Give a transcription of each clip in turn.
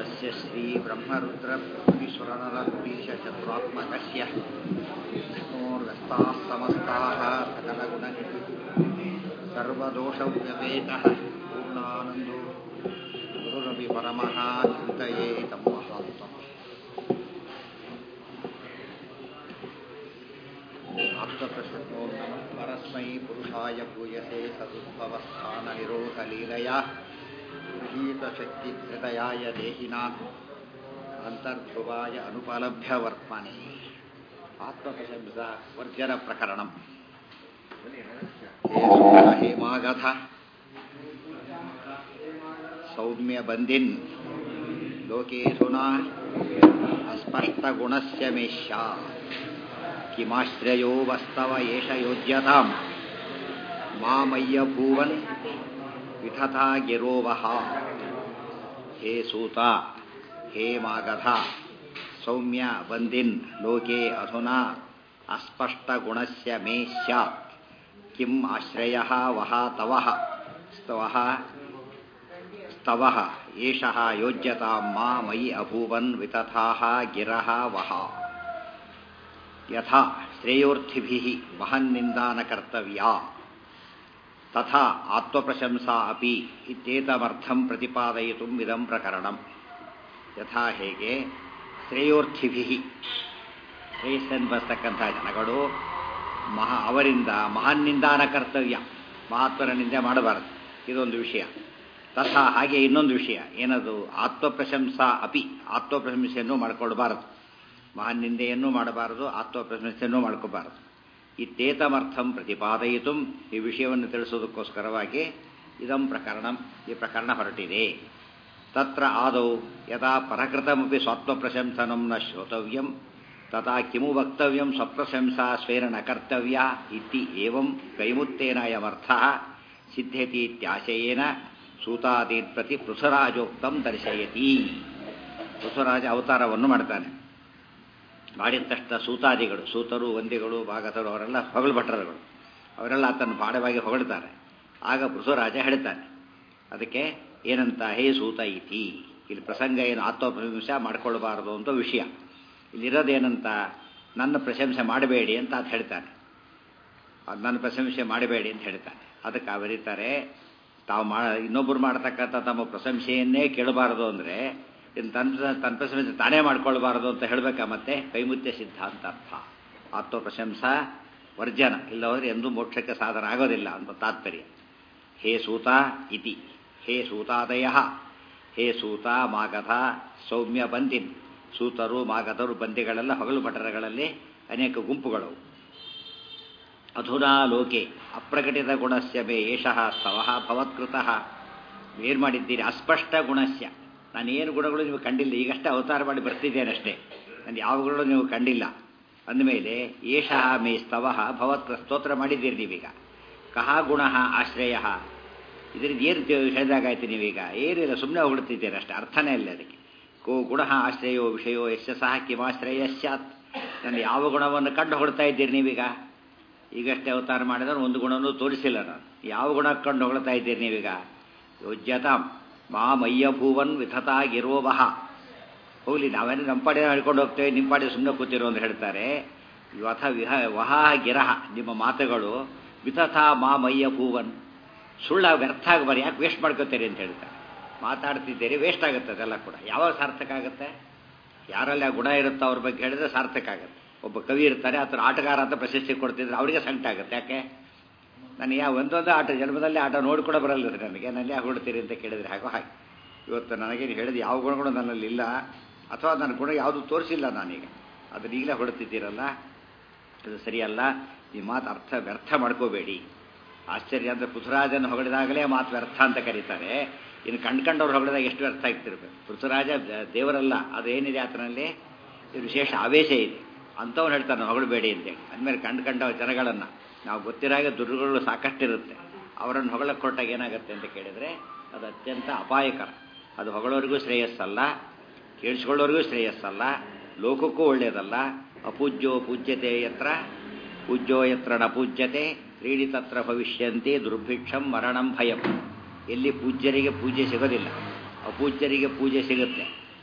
तस्य श्रीब्रह्मरुद्रपुरीश्वरनरपुरीशचतुरात्मकस्य विष्णोर्व्यस्ताः समस्ताः सकलगुणनिधिः सर्वदोषव्यपेतः पूर्णानन्दो गुरुरपि परमः चिन्तये तं महात्मम् आप्तप्रसन्नो नमः परस्मै पुरुषाय भूयसे सदुद्भवस्थाननिरोधलीलया गृहीतशक्तिहृदयाय देहिनाम् ಅಂತರ್ಧ್ರುವಾಯ ಅನುಪಲಭ್ಯ ವರ್ತನೆ ಆತ್ಮಪ್ರಶಂಸ ವರ್ಜನ ಪ್ರಕರಣಂ ಹೇಮಾಗಧ ಸೌಮ್ಯ ಬಂದಿನ್ ಲೋಕೇಶುನಾ ಅಸ್ಪಷ್ಟಗುಣಸ್ಯ ಮೇಷ್ಯ ಕಿಮಾಶ್ರಯೋ ವಸ್ತವ ಏಷ ಯೋಜ್ಯತಾಂ ಮಾಮಯ್ಯ ಭೂವನ್ ವಿಧತಾ ಗಿರೋವಹ ಹೇ ಸೂತ ಹೇ ಮಾಗಧ ಸೌಮ್ಯ ಬಂದಿನ್ ಲೋಕೆ ಅಧುನಾ ಅಸ್ಪಷ್ಟಗುಣಸ್ಯ ಮೇ ಸ್ಯಾತ್ ಕಿಂ ಆಶ್ರಯ ವಹ ತವಃ ಸ್ತವಃ ಸ್ತವಃ ಏಷಃ ಯೋಜ್ಯತಾಂ ಮಾ ಮಯಿ ಅಭೂವನ್ ವಿತಥಾಃ ಗಿರಃ ವಹ ಯಥಾ ಶ್ರೇಯೋರ್ಥಿಭಿಃ ಮಹನ್ನಿಂದಾನಕರ್ತವ್ಯಾ ತಥಾ ಆತ್ಮಪ್ರಶಂಸಾ ಅಪಿ ಇತ್ಯೇತಮರ್ಥಂ ಪ್ರತಿಪಾದಯಿತುಂ ಇದಂ ಪ್ರಕರಣಂ ಯಥಾ ಹೇಗೆ ಶ್ರೇಯೋರ್ಥಿಭಿ ಶ್ರೇಯಸ್ಸನ್ನು ಬರ್ತಕ್ಕಂಥ ಜನಗಳು ಮಹಾ ಅವರಿಂದ ಮಹಾನ್ನಿಂದಾನ ಕರ್ತವ್ಯ ಮಹಾತ್ಮರ ನಿಂದೆ ಮಾಡಬಾರದು ಇದೊಂದು ವಿಷಯ ತಥಾ ಹಾಗೆ ಇನ್ನೊಂದು ವಿಷಯ ಏನದು ಆತ್ಮಪ್ರಶಂಸಾ ಅಪಿ ಆತ್ಮಪ್ರಶಂಸೆಯನ್ನು ಮಾಡಿಕೊಳ್ಬಾರದು ಮಹಾನ್ ನಿಂದೆಯನ್ನೂ ಮಾಡಬಾರದು ಆತ್ಮಪ್ರಶಂಸೆಯನ್ನೂ ಮಾಡ್ಕೋಬಾರದು ಇತ್ತೇತಮರ್ಥಂ ಪ್ರತಿಪಾದಯಿತು ಈ ವಿಷಯವನ್ನು ತಿಳಿಸೋದಕ್ಕೋಸ್ಕರವಾಗಿ ಇದಂ ಪ್ರಕರಣ ಈ ಪ್ರಕರಣ ಹೊರಟಿದೆ ತತ್ರ ಆದೌ ಯದಾ ಪರಕೃತಮಪಿ ಸ್ವತ್ವಪ್ರಶಂಸನಂ ನ ಶ್ರೋತವ್ಯಂ ತಥಾ ಕಿಮು ವಕ್ತವ್ಯಂ ಸ್ವಪ್ರಶಂಸಾ ಸ್ವೇನ ನ ಕರ್ತವ್ಯ ಇತಿ ಏವಂ ಕೈಮುತ್ತೇನಾಯಮರ್ಥ ಸಿದ್ಧ್ಯತಿ ಇತ್ಯಾಶಯೇನ ಸೂತಾದೀನ್ ಪ್ರತಿ ಪೃಥುರಾಜೋಕ್ತಂ ದರ್ಶಯತಿ ಪೃಥುರಾಜ ಅವತಾರವನ್ನು ಮಾಡ್ತಾನೆ ಮಾಡಿದ ತಕ್ಷಣ ಸೂತಾದಿಗಳು ಸೂತರು ವಂದಿಗಳು ಭಾಗತರು ಅವರೆಲ್ಲ ಹೊಗಳು ಭಟ್ರರುಗಳು ಅವರೆಲ್ಲ ಆತನ ಬಾಡವಾಗಿ ಹೊಗಳ್ತಾರೆ ಆಗ ಪೃಥುರಾಜ ಹೇಳ್ತಾನೆ ಅದಕ್ಕೆ ಏನಂತ ಹೇ ಸೂತ ಇತಿ ಇಲ್ಲಿ ಪ್ರಸಂಗ ಏನು ಆತ್ಮಪ್ರಶಂಸೆ ಮಾಡ್ಕೊಳ್ಬಾರದು ಅಂತ ವಿಷಯ ಇಲ್ಲಿರೋದೇನಂತ ನನ್ನ ಪ್ರಶಂಸೆ ಮಾಡಬೇಡಿ ಅಂತ ಅದು ಹೇಳ್ತಾನೆ ಅದು ನನ್ನ ಪ್ರಶಂಸೆ ಮಾಡಬೇಡಿ ಅಂತ ಹೇಳ್ತಾನೆ ಅದಕ್ಕೆ ಅವರಿತಾರೆ ತಾವು ಮಾ ಇನ್ನೊಬ್ಬರು ಮಾಡ್ತಕ್ಕಂಥ ತಮ್ಮ ಪ್ರಶಂಸೆಯನ್ನೇ ಕೇಳಬಾರದು ಅಂದರೆ ಇನ್ನು ತನ್ನ ತನ್ನ ಪ್ರಶಂಸೆ ತಾನೇ ಮಾಡ್ಕೊಳ್ಬಾರದು ಅಂತ ಹೇಳಬೇಕಾ ಮತ್ತೆ ಕೈಮುತ್ಯ ಸಿದ್ಧಾಂತ ಅರ್ಥ ಆತ್ಮಪ್ರಶಂಸಾ ವರ್ಜನ ಇಲ್ಲವಾದ್ರೆ ಎಂದೂ ಮೋಕ್ಷಕ್ಕೆ ಸಾಧನ ಆಗೋದಿಲ್ಲ ಅಂತ ತಾತ್ಪರ್ಯ ಹೇ ಸೂತ ಇತಿ ಹೇ ಸೂತಾದಯ ಹೇ ಸೂತ ಮಾಗಧ ಸೌಮ್ಯ ಬಂದಿನ್ ಸೂತರು ಮಾಗಧರು ಬಂದಿಗಳೆಲ್ಲ ಹಗಲು ಭಟರಗಳಲ್ಲಿ ಅನೇಕ ಗುಂಪುಗಳು ಅಧುನಾ ಲೋಕೆ ಅಪ್ರಕಟಿತ ಗುಣಸ್ಯ ಮೇ ಏಷಃ ಸ್ತವಃ ಭವತ್ಕೃತಃ ಏನು ಮಾಡಿದ್ದೀರಿ ಅಸ್ಪಷ್ಟ ಗುಣಸ್ಯ ನಾನು ಏನು ಗುಣಗಳು ನೀವು ಕಂಡಿಲ್ಲ ಈಗಷ್ಟೇ ಅವತಾರ ಮಾಡಿ ಬರ್ತಿದ್ದೇನಷ್ಟೇ ನಾನು ಯಾವ ಗುಣಗಳು ನೀವು ಕಂಡಿಲ್ಲ ಅಂದಮೇಲೆ ಏಷಃ ಮೇ ಸ್ತವಃ ಭವತ್ ಸ್ತೋತ್ರ ಮಾಡಿದ್ದೀರಿ ನೀವೀಗ ಕಹ ಗುಣ ಆಶ್ರಯ ಇದರಿಂದ ಏನು ಹೇಳಿದಾಗಾಯ್ತು ನೀವೀಗ ಏನಿಲ್ಲ ಸುಮ್ಮನೆ ಹೊಗಳ್ತಿದ್ದೀರಿ ಅಷ್ಟೇ ಅರ್ಥನೇ ಇಲ್ಲ ಅದಕ್ಕೆ ಕೋ ಗುಣ ಆಶ್ರಯೋ ವಿಷಯೋ ಯಶ ಸಹ ಕಿಮಾಶ್ರಯ ಸ್ಯಾತ್ ನಾನು ಯಾವ ಗುಣವನ್ನು ಕಂಡು ಹೊಡ್ತಾ ಇದ್ದೀರಿ ನೀವೀಗ ಈಗಷ್ಟೇ ಅವತಾರ ಮಾಡಿದ್ರೆ ಒಂದು ಗುಣವನ್ನು ತೋರಿಸಿಲ್ಲ ನಾನು ಯಾವ ಗುಣ ಕಂಡು ಹೊಗಳ್ತಾ ಇದ್ದೀರಿ ನೀವೀಗ ಯೋಜ್ಯತಾಂ ಮಾ ಮಯ್ಯಭೂವನ್ ವಿಧತಾಗಿರೋವಹ ಹೋಗ್ಲಿ ನಾವೇನು ನಮ್ಮ ಪಾಡಿ ಹೇಳ್ಕೊಂಡು ಹೋಗ್ತೇವೆ ನಿಮ್ಮ ಪಾಡಿ ಸುಮ್ಮನೆ ಕೂತಿರೋ ಅಂತ ಹೇಳ್ತಾರೆ ವಥ ವಿಹ ವಹ ಗಿರಹ ನಿಮ್ಮ ಮಾತುಗಳು ವಿತಥಾ ಮಾ ಮಯ್ಯಭೂವನ್ ಸುಳ್ಳ ವ್ಯರ್ಥ ಆಗಬಾರಿ ಯಾಕೆ ವೇಸ್ಟ್ ಮಾಡ್ಕೋತೀರಿ ಅಂತ ಹೇಳ್ತಾರೆ ಮಾತಾಡ್ತಿದ್ದೀರಿ ವೇಸ್ಟ್ ಆಗುತ್ತೆ ಅದೆಲ್ಲ ಕೂಡ ಯಾವಾಗ ಸಾರ್ಥಕ ಆಗುತ್ತೆ ಯಾರಲ್ಲಿ ಆ ಗುಣ ಇರುತ್ತೋ ಅವ್ರ ಬಗ್ಗೆ ಹೇಳಿದ್ರೆ ಸಾರ್ಥಕ ಆಗುತ್ತೆ ಒಬ್ಬ ಕವಿ ಇರ್ತಾರೆ ಆತರ ಆಟಗಾರ ಅಂತ ಪ್ರಶಸ್ತಿ ಕೊಡ್ತಿದ್ರೆ ಅವರಿಗೆ ಸಂಕಟ ಆಗುತ್ತೆ ಯಾಕೆ ನನಗೆ ಯಾವ ಒಂದೊಂದು ಆಟ ಜನ್ಮದಲ್ಲಿ ಆಟ ನೋಡಿ ಕೂಡ ಬರಲ್ಲ ನನಗೆ ನನ್ನ ಯಾಕೆ ಹೊಡ್ತೀರಿ ಅಂತ ಕೇಳಿದ್ರೆ ಹಾಗೋ ಹಾಗೆ ಇವತ್ತು ನನಗೇನು ಹೇಳಿದ ಯಾವ ಗುಣಗಳು ನನ್ನಲ್ಲಿ ಇಲ್ಲ ಅಥವಾ ನನ್ನ ಗುಣ ಯಾವುದು ತೋರಿಸಿಲ್ಲ ನಾನೀಗ ಅದನ್ನ ಈಗಲೇ ಹೊಡ್ತಿದ್ದೀರಲ್ಲ ಅದು ಸರಿಯಲ್ಲ ಈ ಮಾತು ಅರ್ಥ ವ್ಯರ್ಥ ಮಾಡ್ಕೋಬೇಡಿ ಆಶ್ಚರ್ಯ ಅಂದರೆ ಪೃಥ್ವರಾಜನ ಹೊಗಳಿದಾಗಲೇ ಮಾತು ವ್ಯರ್ಥ ಅಂತ ಕರೀತಾರೆ ಇನ್ನು ಕಂಡ್ಕಂಡವ್ರು ಹೊಗಳಿದಾಗ ಎಷ್ಟು ವ್ಯರ್ಥ ಆಗ್ತಿರ್ಬೇಕು ಪೃಥ್ವರಾಜ ದೇವರಲ್ಲ ಅದೇನಿದೆ ಆತನಲ್ಲಿ ವಿಶೇಷ ಆವೇಶ ಇದೆ ಅಂಥವ್ನು ಹೇಳ್ತಾನೆ ಹೊಗಳಬೇಡಿ ಅಂತೇಳಿ ಅಂದಮೇಲೆ ಕಂಡ್ಕಂಡ ಜನಗಳನ್ನು ನಾವು ಗೊತ್ತಿರಾಗ ದುರ್ಗಗಳು ಸಾಕಷ್ಟಿರುತ್ತೆ ಅವರನ್ನು ಹೊಗಳಕ್ಕೆ ಕೊಟ್ಟಾಗ ಏನಾಗುತ್ತೆ ಅಂತ ಕೇಳಿದರೆ ಅದು ಅತ್ಯಂತ ಅಪಾಯಕರ ಅದು ಹೊಗಳೋರಿಗೂ ಶ್ರೇಯಸ್ಸಲ್ಲ ಕೇಳಿಸ್ಕೊಳ್ಳೋರಿಗೂ ಶ್ರೇಯಸ್ಸಲ್ಲ ಲೋಕಕ್ಕೂ ಒಳ್ಳೆಯದಲ್ಲ ಅಪೂಜ್ಯೋ ಪೂಜ್ಯತೆ ಯತ್ರ ಪೂಜ್ಯೋ ಯತ್ರ ನ ಪೂಜ್ಯತೆ ಕ್ರೀಡಿ ತತ್ರ ಭವಿಷ್ಯಂತಿ ದುರ್ಭಿಕ್ಷಂ ಮರಣಂ ಭಯಂ ಎಲ್ಲಿ ಪೂಜ್ಯರಿಗೆ ಪೂಜೆ ಸಿಗೋದಿಲ್ಲ ಅಪೂಜ್ಯರಿಗೆ ಪೂಜೆ ಸಿಗುತ್ತೆ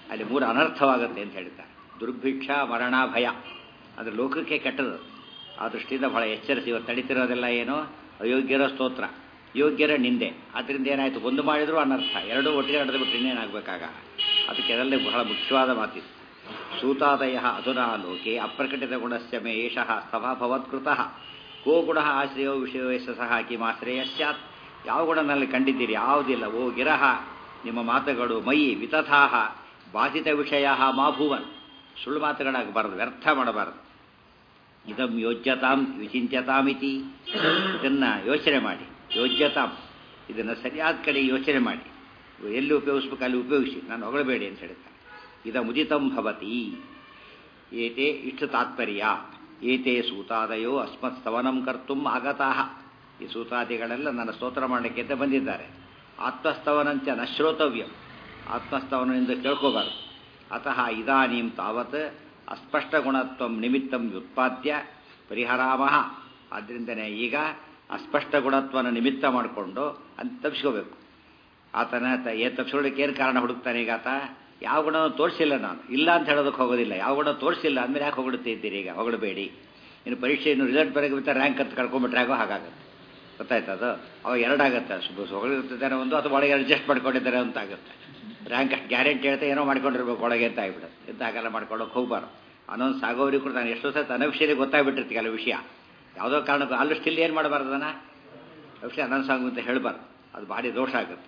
ಅಲ್ಲಿ ಮೂರು ಅನರ್ಥವಾಗುತ್ತೆ ಅಂತ ಹೇಳ್ತಾರೆ ದುರ್ಭಿಕ್ಷ ಮರಣ ಭಯ ಅದು ಲೋಕಕ್ಕೆ ಕೆಟ್ಟದು ಆ ದೃಷ್ಟಿಯಿಂದ ಬಹಳ ಎಚ್ಚರಿಸಿ ಇವತ್ತು ನಡೀತಿರೋದೆಲ್ಲ ಏನು ಅಯೋಗ್ಯರ ಸ್ತೋತ್ರ ಯೋಗ್ಯರ ನಿಂದೆ ಅದರಿಂದ ಏನಾಯಿತು ಒಂದು ಮಾಡಿದರೂ ಅನರ್ಥ ಎರಡೂ ಒಟ್ಟಿಗೆ ನಡೆದು ಬಿಟ್ಟು ಇನ್ನೇನಾಗಬೇಕಾಗ ಅದಕ್ಕೆ ಅದರಲ್ಲಿ ಬಹಳ ಮುಖ್ಯವಾದ ಮಾತಿತ್ತು ಸೂತಾದಯ ಅಧುನಾ ಲೋಕೆ ಅಪ್ರಕಟಿತ ಗುಣಸ್ಯ ಮೇ ಏಷಃ ಸ್ತಭಾಭವತ್ಕೃತಃ ಕೋ ಗುಣ ಆಶ್ರಯೋ ವಿಷಯವೇಶ ಸಹ ಕಿಮಾಶ್ರಯ ಸ್ಯಾತ್ ಯಾವ ಗುಣನಲ್ಲಿ ಕಂಡಿದ್ದೀರಿ ಯಾವುದಿಲ್ಲ ಓ ಗಿರಹ ನಿಮ್ಮ ಮಾತುಗಳು ಮೈ ವಿತಥಾಹ ಬಾಧಿತ ವಿಷಯ ಮಾಭೂವನ್ ಸುಳ್ಳು ಮಾತುಗಳಾಗಬಾರದು ವ್ಯರ್ಥ ಮಾಡಬಾರದು ಇದಂ ಯೋಜ್ಯತಾಂ ವಿಚಿಂತ್ಯತಾಮಿತಿ ಇದನ್ನು ಯೋಚನೆ ಮಾಡಿ ಯೋಜ್ಯತಾಂ ಇದನ್ನು ಸರಿಯಾದ ಕಡೆ ಯೋಚನೆ ಮಾಡಿ ಎಲ್ಲಿ ಉಪಯೋಗಿಸ್ಬೇಕು ಅಲ್ಲಿ ಉಪಯೋಗಿಸಿ ನಾನು ಹೊಗಳಬೇಡಿ ಅಂತ ಹೇಳ್ತಾರೆ ಇದ ಮುದಿತಂ ಭವತಿ ಏತೆ ಇಷ್ಟು ತಾತ್ಪರ್ಯ ಏತೆ ಸೂತಾದಯೋ ಅಸ್ಮತ್ ಸ್ತವನಂ ಕರ್ತುಂ ಆಗತಾಹ ಈ ಸೂತಾದಿಗಳೆಲ್ಲ ನನ್ನ ಸ್ತೋತ್ರ ಮಾಡಲಿಕ್ಕೆ ಅಂತ ಬಂದಿದ್ದಾರೆ ಆತ್ಮಸ್ತವನಂಚ ನ ಶ್ರೋತವ್ಯಂ ಆತ್ಮಸ್ತವನದಿಂದ ಕೇಳ್ಕೋಬಾರ್ದು ಅತಃ ಇದಾನೀಂ ತಾವತ್ ಅಸ್ಪಷ್ಟ ಗುಣತ್ವ ನಿಮಿತ್ತಂ ವ್ಯುತ್ಪಾದ್ಯ ಪರಿಹರಾಮಃ ಆದ್ದರಿಂದನೇ ಈಗ ಅಸ್ಪಷ್ಟ ಗುಣತ್ವನ ನಿಮಿತ್ತ ಮಾಡಿಕೊಂಡು ಅಂತ ತಪ್ಪಿಸ್ಕೋಬೇಕು ಆತನ ಏ ತಪ್ಪಿಸ್ಕೊಳ್ಳೋಕೆ ಏನು ಕಾರಣ ಹುಡುಕ್ತಾನೆ ಈಗ ಆತ ಯಾವ ಗುಣನೂ ತೋರಿಸಿಲ್ಲ ನಾನು ಇಲ್ಲ ಅಂತ ಹೇಳೋದಕ್ಕೆ ಹೋಗೋದಿಲ್ಲ ಯಾವ ಗುಣ ತೋರಿಸಿಲ್ಲ ಅಂದಮೇಲೆ ಯಾಕೆ ಹೊಗಳುತ್ತಾ ಇದ್ದೀರಿ ಈಗ ಹೊಗಳಬೇಡಿ ಇನ್ನು ಪರೀಕ್ಷೆಯನ್ನು ರಿಸಲ್ಟ್ ಬರೋಕೆ ರ್ಯಾಂಕ್ ಅಂತ ಕಳ್ಕೊಂಬಿಟ್ರೆ ಆಗೋ ಹಾಗಾಗುತ್ತೆ ಗೊತ್ತಾಯ್ತು ಅದು ಅವಾಗ ಎರಡಾಗುತ್ತೆ ಹೊಗಳಿರ್ತಿದ್ದಾರೆ ಒಂದು ಅಥವಾ ಒಳಗೆ ಅಡ್ಜಸ್ಟ್ ಮಾಡ್ಕೊಂಡಿದ್ದಾರೆ ಅಂತ ಆಗುತ್ತೆ ರ್ಯಾಂಕ್ ಗ್ಯಾರಂಟಿ ಹೇಳ್ತಾ ಏನೋ ಮಾಡ್ಕೊಂಡಿರ್ಬೇಕು ಒಳಗೆ ಅಂತ ಆಗ್ಬಿಡುತ್ತೆ ಎಂತ ಹಾಗೆಲ್ಲ ಮಾಡ್ಕೊಳ್ಳೋಕೆ ಹೋಗ್ಬಾರ್ದು ಅನ್ನೊಂದು ಸಾಗೋರಿಗೆ ಕೂಡ ನಾನು ಎಷ್ಟೋ ಸತಿ ಅನವಿಷಯದಲ್ಲಿ ಗೊತ್ತಾಗ್ಬಿಟ್ಟಿರ್ತೀವಿ ಕೆಲವು ವಿಷಯ ಯಾವುದೋ ಕಾರಣಕ್ಕೂ ಅಲ್ಲೂ ಸ್ಟಿಲ್ ಏನು ಮಾಡಬಾರ್ದು ಅದನ್ನು ವಿಷಯ ಅನೌನ್ಸ್ ಆಗು ಅಂತ ಹೇಳಬಾರ್ದು ಅದು ಭಾರಿ ದೋಷ ಆಗುತ್ತೆ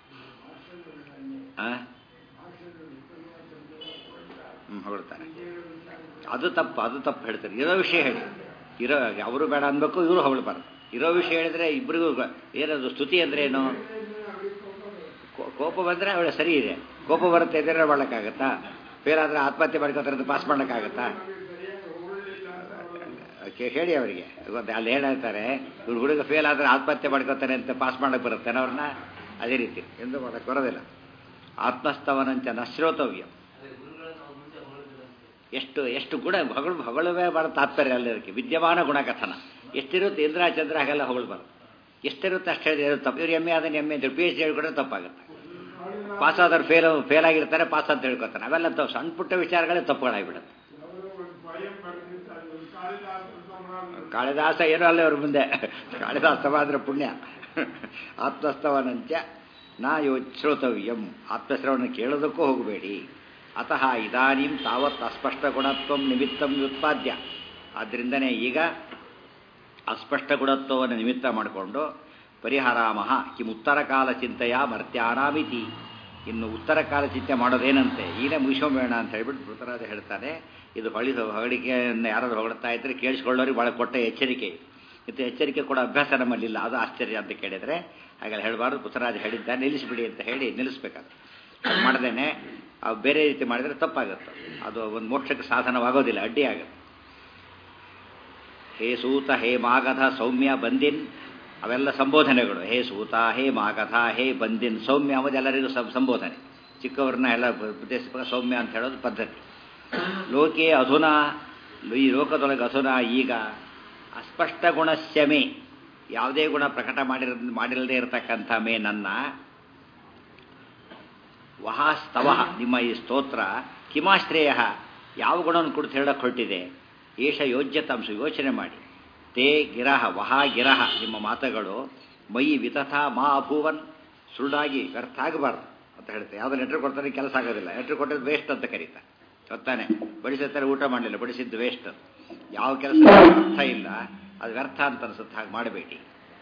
ಹಾಂ ಹ್ಞೂ ಹೊಡ್ತಾರೆ ಅದು ತಪ್ಪು ಅದು ತಪ್ಪು ಹೇಳ್ತಾರೆ ಇರೋ ವಿಷಯ ಹೇಳಿ ಇರೋ ಅವರು ಬೇಡ ಅನ್ಬೇಕು ಇವರು ಹೊಗಳಬಾರ್ದು ಇರೋ ವಿಷಯ ಹೇಳಿದ್ರೆ ಇಬ್ಬರಿಗೂ ಏನದು ಸ್ತುತಿ ಅಂದ್ರೆ ಏನು ಕೋಪ ಬಂದರೆ ಅವಳೆ ಸರಿ ಇದೆ ಕೋಪ ಬರುತ್ತೆ ಇದ್ರೆ ಮಾಡೋಕ್ಕಾಗತ್ತಾ ಫೇಲ್ ಆದರೆ ಆತ್ಮಹತ್ಯೆ ಮಾಡ್ಕೋತಾರೆ ಅಂತ ಪಾಸ್ ಮಾಡೋಕ್ಕಾಗತ್ತಾ ಹೇಳಿ ಅವರಿಗೆ ಅಲ್ಲಿ ಹೇಳ್ತಾರೆ ಇವ್ರು ಹುಡುಗ ಫೇಲ್ ಆದರೆ ಆತ್ಮಹತ್ಯೆ ಮಾಡ್ಕೋತಾನೆ ಅಂತ ಪಾಸ್ ಮಾಡೋಕ್ಕೆ ಬರುತ್ತೆ ಅವ್ರನ್ನ ಅದೇ ರೀತಿ ಎಂದು ಮಾಡೋಕ್ಕೆ ಬರೋದಿಲ್ಲ ಆತ್ಮಸ್ತವನಂಚ ನಶ್ರೋತವ್ಯ ಎಷ್ಟು ಎಷ್ಟು ಗುಣ ಹೊಗಳು ಹೊಗಳುವೇ ಬರೋ ತಾತ್ಪರ್ಯ ಅಲ್ಲಿ ಅದಕ್ಕೆ ವಿದ್ಯಮಾನ ಗುಣಕಥನ ಎಷ್ಟಿರುತ್ತೆ ಇಂದ್ರ ಚಂದ್ರ ಹಾಗೆಲ್ಲ ಹೊಗಳ್ಬಾರ್ದು ಎಷ್ಟಿರುತ್ತೆ ಅಷ್ಟು ಹೇಳಿದ್ರೆ ತಪ್ಪು ಇವ್ರು ಎಮ್ಮೆ ಅದನ್ನು ಎಮ್ಮೆ ಅಂತ ಪಿ ಎಚ್ ಡಿ ಹೇಳ್ಕೊಂಡ್ರೆ ತಪ್ಪಾಗುತ್ತೆ ಪಾಸ್ ಆದವ್ರು ಫೇಲ್ ಫೇಲ್ ಆಗಿರ್ತಾರೆ ಪಾಸ್ ಅಂತ ಹೇಳ್ಕೊತಾನೆ ಅವೆಲ್ಲ ತಪ್ಪು ಸಣ್ಣ ಪುಟ್ಟ ವಿಚಾರಗಳೇ ತಪ್ಪುಗಳಾಗ್ಬಿಡುತ್ತೆ ಕಾಳಿದಾಸ ಏನೋ ಅಲ್ಲೇ ಅವ್ರ ಮುಂದೆ ಕಾಳಿದಾಸವಾದ್ರೆ ಪುಣ್ಯ ಆತ್ಮಸ್ತವನಂಚ ನಾ ಯೋ ಶ್ರೋತವ್ಯಂ ಆತ್ಮಶ್ರವಣ ಕೇಳೋದಕ್ಕೂ ಹೋಗಬೇಡಿ ಅತಃ ಇದಾನೀಂ ತಾವತ್ ಅಸ್ಪಷ್ಟ ಗುಣತ್ವ ನಿಮಿತ್ತಂ ವ್ಯುತ್ಪಾದ್ಯ ಆದ್ದರಿಂದನೇ ಈಗ ಅಸ್ಪಷ್ಟ ಗುಣತ್ವವನ್ನು ನಿಮಿತ್ತ ಮಾಡಿಕೊಂಡು ಪರಿಹಾರಾಮಹ ಕಿಂ ಉತ್ತರ ಕಾಲ ಚಿಂತೆಯ ಮರ್ತ್ಯಾನಾಮಿತಿ ಇನ್ನು ಉತ್ತರ ಕಾಲ ಚಿಂತೆ ಮಾಡೋದೇನಂತೆ ಈಗಲೇ ಮುಗಿಸೋಬೇಡ ಅಂತ ಹೇಳ್ಬಿಟ್ಟು ಮೃತರಾಜ ಹೇಳ್ತಾನೆ ಇದು ಹೊಳಿ ಹೊಗಳಿಕೆಯನ್ನು ಯಾರಾದ್ರು ಹೊಗಳ್ತಾ ಇದ್ರೆ ಕೇಳಿಸ್ಕೊಳ್ಳೋರಿಗೆ ಭಾಳ ಕೊಟ್ಟ ಎಚ್ಚರಿಕೆ ಇದು ಎಚ್ಚರಿಕೆ ಕೊಡೋ ಅಭ್ಯಾಸ ನಮ್ಮಲ್ಲಿಲ್ಲ ಅದು ಆಶ್ಚರ್ಯ ಅಂತ ಕೇಳಿದರೆ ಹಾಗೆಲ್ಲ ಹೇಳಬಾರ್ದು ಪುತ್ರರಾಜ ಹೇಳಿದ್ದ ನಿಲ್ಲಿಸಿಬಿಡಿ ಅಂತ ಹೇಳಿ ನಿಲ್ಲಿಸ್ಬೇಕಾದ್ರೆ ಅದು ಮಾಡ್ದೇನೆ ಅವು ಬೇರೆ ರೀತಿ ಮಾಡಿದರೆ ತಪ್ಪಾಗುತ್ತೆ ಅದು ಒಂದು ಮೋಕ್ಷಕ್ಕೆ ಸಾಧನವಾಗೋದಿಲ್ಲ ಅಡ್ಡಿ ಆಗುತ್ತೆ ಹೇ ಸೂತ ಹೇ ಮಾಗಧ ಸೌಮ್ಯ ಬಂದಿನ್ ಅವೆಲ್ಲ ಸಂಬೋಧನೆಗಳು ಹೇ ಸೂತ ಹೇ ಮಾಗಧ ಹೇ ಬಂದಿನ್ ಸೌಮ್ಯ ಎಲ್ಲರಿಗೂ ಸಂಬೋಧನೆ ಚಿಕ್ಕವ್ರನ್ನ ಎಲ್ಲ ಉದ್ದೇಶಿಸುವಾಗ ಸೌಮ್ಯ ಅಂತ ಹೇಳೋದು ಪದ್ಧತಿ ಲೋಕೆ ಅಧುನಾ ಈ ಲೋಕದೊಳಗೆ ಅಧುನಾ ಈಗ ಅಸ್ಪಷ್ಟ ಗುಣಸ್ಯ ಮೇ ಯಾವುದೇ ಗುಣ ಪ್ರಕಟ ಮಾಡಿರ ಮಾಡಿಲ್ಲದೆ ಇರತಕ್ಕಂಥ ಮೇ ನನ್ನ ವಹಾಸ್ತವ ನಿಮ್ಮ ಈ ಸ್ತೋತ್ರ ಕಿಮಾಶ್ರೇಯ ಯಾವ ಗುಣವನ್ನು ಕುರಿತು ಹೇಳಕ್ಕೆ ಹೊರಟಿದೆ ಏಷ ಯೋಜ್ಯತಾಂಶ ಯೋಚನೆ ಮಾಡಿ ತೇ ಗಿರಹ ವಹಾ ಗಿರಹ ನಿಮ್ಮ ಮಾತುಗಳು ಮೈ ವಿತಥ ಮಾ ಅಭೂವನ್ ಸುಳ್ಳಾಗಿ ವ್ಯರ್ಥ ಆಗಬಾರ್ದು ಅಂತ ಹೇಳ್ತಾರೆ ಯಾವುದೋ ಲೆಟ್ರ್ ಕೊಡ್ತಾರೆ ಕೆಲಸ ಆಗೋದಿಲ್ಲ ಲೆಟ್ರ್ ಕೊಟ್ಟಿದ್ದು ವೇಸ್ಟ್ ಅಂತ ಕರೀತಾರೆ ಗೊತ್ತಾನೆ ಬಡಿಸಿರ್ತಾರೆ ಊಟ ಮಾಡಲಿಲ್ಲ ಬಡಿಸಿದ್ದು ವೇಸ್ಟ್ ಯಾವ ಕೆಲಸ ಅರ್ಥ ಇಲ್ಲ ಅದು ವ್ಯರ್ಥ ಅಂತ ಅನ್ಸುತ್ತೆ ಹಾಗೆ ಮಾಡಬೇಡಿ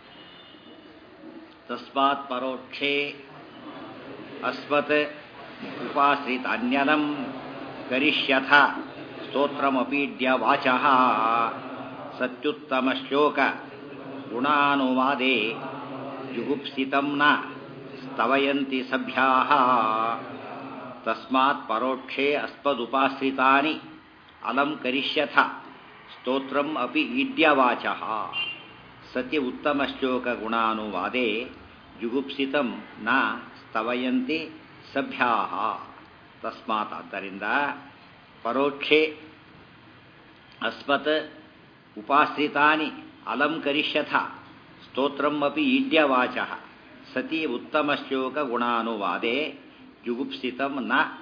ತಸ್ಮಾತ್ ಪರೋಕ್ಷೇ ಅಸ್ಮತ್ ಉಪಾಶ್ರಿತ ಅನ್ಯನಂ ಕರಿಷ್ಯಥ ಸ್ತೋತ್ರಮಪೀಡ್ಯ ವಾಚಃ ಸತ್ಯುತ್ತಮ ಶ್ಲೋಕ ಗುಣಾನುವಾದೆ ಜುಗುಪ್ಸಿತಂ ನ ಸ್ತವಯಂತಿ ಸಭ್ಯಾಃ ತಸ್ಮಾತ್ ಪರೋಕ್ಷೇ ಅಸ್ಮದುಪಾಶ್ರಿತಾನಿ ಅಲಂ ಕರಿಷ್ಯಥ ಸ್ತೋತ್ರಂ ಅಪಿ ಈಡ್ಯವಾಚಃ ಸತ್ಯ ಉತ್ತಮ ಶ್ಲೋಕ ಗುಣಾನುವಾದೆ ಜುಗುಪ್ಸಿತಂ ನ ಸ್ತವಯಂತಿ ಸಭ್ಯಾಃ ತಸ್ಮಾತ್ ಆದ್ದರಿಂದ ಪರೋಕ್ಷೆ ಅಸ್ಮತ್ ಉಪಾಶ್ರಿತಾನಿ ಅಲಂ ಕರಿಷ್ಯಥ ಸ್ತೋತ್ರಂ ಅಪಿ ಈಡ್ಯವಾಚ ಸತಿ ಉತ್ತಮ ಶ್ಲೋಕ ಗುಣಾನುವಾದೆ ಜುಗುಪ್ಸಿತಂ ನ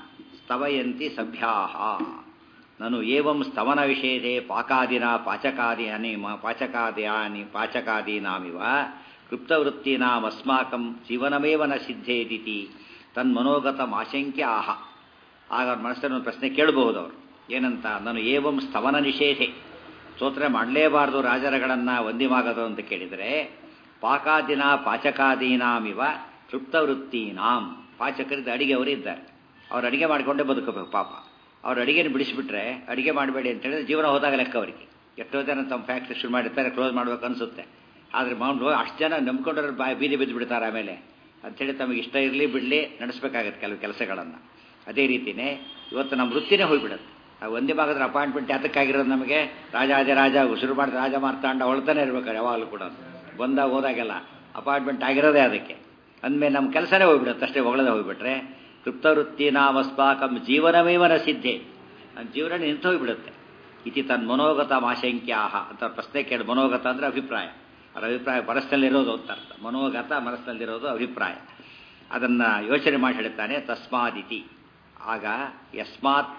ಸ್ತವಯಂತಿ ಸಭ್ಯಾಹ ನಾನು ಏವಂ ಸ್ತವನ ವಿಷೇಧೆ ಪಾಕಾದಿನ ಪಾಚಕಾದಿಯಾನಿ ಪಾಚಕಾದಿಯಾನಿ ಪಾಚಕಾದೀನಾಮಿವ ಕೃಪ್ತವೃತ್ತೀನಾಮಸ್ಮಾಕಂ ಜೀವನಮೇವ ನ ಸಿದ್ಧೇದಿತಿ ತನ್ಮನೋಗತ ಮಾಶಂಕ್ಯ ಆಹ ಆಗ ಅವ್ರ ಮನಸ್ಸಲ್ಲಿ ಒಂದು ಪ್ರಶ್ನೆ ಕೇಳಬಹುದು ಅವರು ಏನಂತ ನಾನು ಏವಂ ಸ್ತವನ ನಿಷೇಧೆ ಸ್ತೋತ್ರ ಮಾಡಲೇಬಾರದು ರಾಜರಗಳನ್ನು ವಂದಿಮಾಗದು ಅಂತ ಕೇಳಿದರೆ ಪಾಕಾದಿನ ಪಾಚಕಾದೀನಾಮಿವ ತೃಪ್ತವೃತ್ತೀನಾಂ ಪಾಚಕರಿದ್ದ ಅಡಿಗೆ ಅವರು ಇದ್ದಾರೆ ಅವ್ರು ಅಡಿಗೆ ಮಾಡಿಕೊಂಡೇ ಬದುಕಬೇಕು ಪಾಪ ಅವ್ರ ಅಡಿಗೆನ ಬಿಡಿಸಿಬಿಟ್ರೆ ಅಡಿಗೆ ಮಾಡಬೇಡಿ ಅಂತ ಹೇಳಿದ್ರೆ ಜೀವನ ಹೋದಾಗ ಲೆಕ್ಕ ಅವರಿಗೆ ಎಷ್ಟೋ ಜನ ತಮ್ಮ ಫ್ಯಾಕ್ಟ್ರಿ ಶುರು ಮಾಡಿರ್ತಾರೆ ಕ್ಲೋಸ್ ಮಾಡ್ಬೇಕು ಅನಿಸುತ್ತೆ ಆದರೆ ಮೌಂಡು ಅಷ್ಟು ಜನ ನಂಬ್ಕೊಂಡ್ರೆ ಬಾಯಿ ಬೀದಿ ಬಿದ್ದು ಬಿಡ್ತಾರೆ ಆಮೇಲೆ ಅಂಥೇಳಿ ತಮಗೆ ಇಷ್ಟ ಇರಲಿ ಬಿಡಲಿ ನಡೆಸಬೇಕಾಗತ್ತೆ ಕೆಲವು ಕೆಲಸಗಳನ್ನು ಅದೇ ರೀತಿಯೇ ಇವತ್ತು ನಮ್ಮ ವೃತ್ತಿನೇ ಹೋಗ್ಬಿಡುತ್ತೆ ಆ ಒಂದೇ ಭಾಗದ ಅಪಾಯಿಂಟ್ಮೆಂಟ್ ಯಾತಕ್ಕಾಗಿರೋದು ನಮಗೆ ರಾಜಾಜ ರಾಜ ಶುರು ಮಾಡಿದ ರಾಜ ಮಾರ್ತಾಂಡ ಹೊಳ್ತಾನೆ ಇರ್ಬೇಕು ಯಾವಾಗಲೂ ಕೂಡ ಬಂದಾಗ ಹೋದಾಗೆಲ್ಲ ಅಪಾಯಿಂಟ್ಮೆಂಟ್ ಆಗಿರೋದೇ ಅದಕ್ಕೆ ಅಂದಮೇಲೆ ನಮ್ಮ ಕೆಲಸನೇ ಹೋಗ್ಬಿಡುತ್ತೆ ಅಷ್ಟೇ ಹೊಗಳದೆ ಹೋಗ್ಬಿಟ್ರೆ ಕೃಪ್ತವೃತ್ತಿ ನಾಮಸ್ಪಾಕಂ ಜೀವನಮೇವನ ಸಿದ್ಧೆ ನನ್ನ ಜೀವನ ನಿಂತು ಹೋಗ್ಬಿಡುತ್ತೆ ಇತಿ ತನ್ನ ಮನೋಗತ ಮಾಶಂಕ್ಯಾಹ ಅಂತ ಪ್ರಶ್ನೆ ಕೇಳಿ ಮನೋಗತ ಅಂದರೆ ಅಭಿಪ್ರಾಯ ಅವರ ಅಭಿಪ್ರಾಯ ಮನಸ್ಸಿನಲ್ಲಿರೋದು ಅಂತ ಅರ್ಥ ಮನೋಗತ ಮನಸ್ಸಿನಲ್ಲಿರೋದು ಅಭಿಪ್ರಾಯ ಅದನ್ನು ಯೋಚನೆ ಮಾಡಿ ಹೇಳ್ತಾನೆ ತಸ್ಮಾದಿತಿ ಆಗ ಯಸ್ಮಾತ್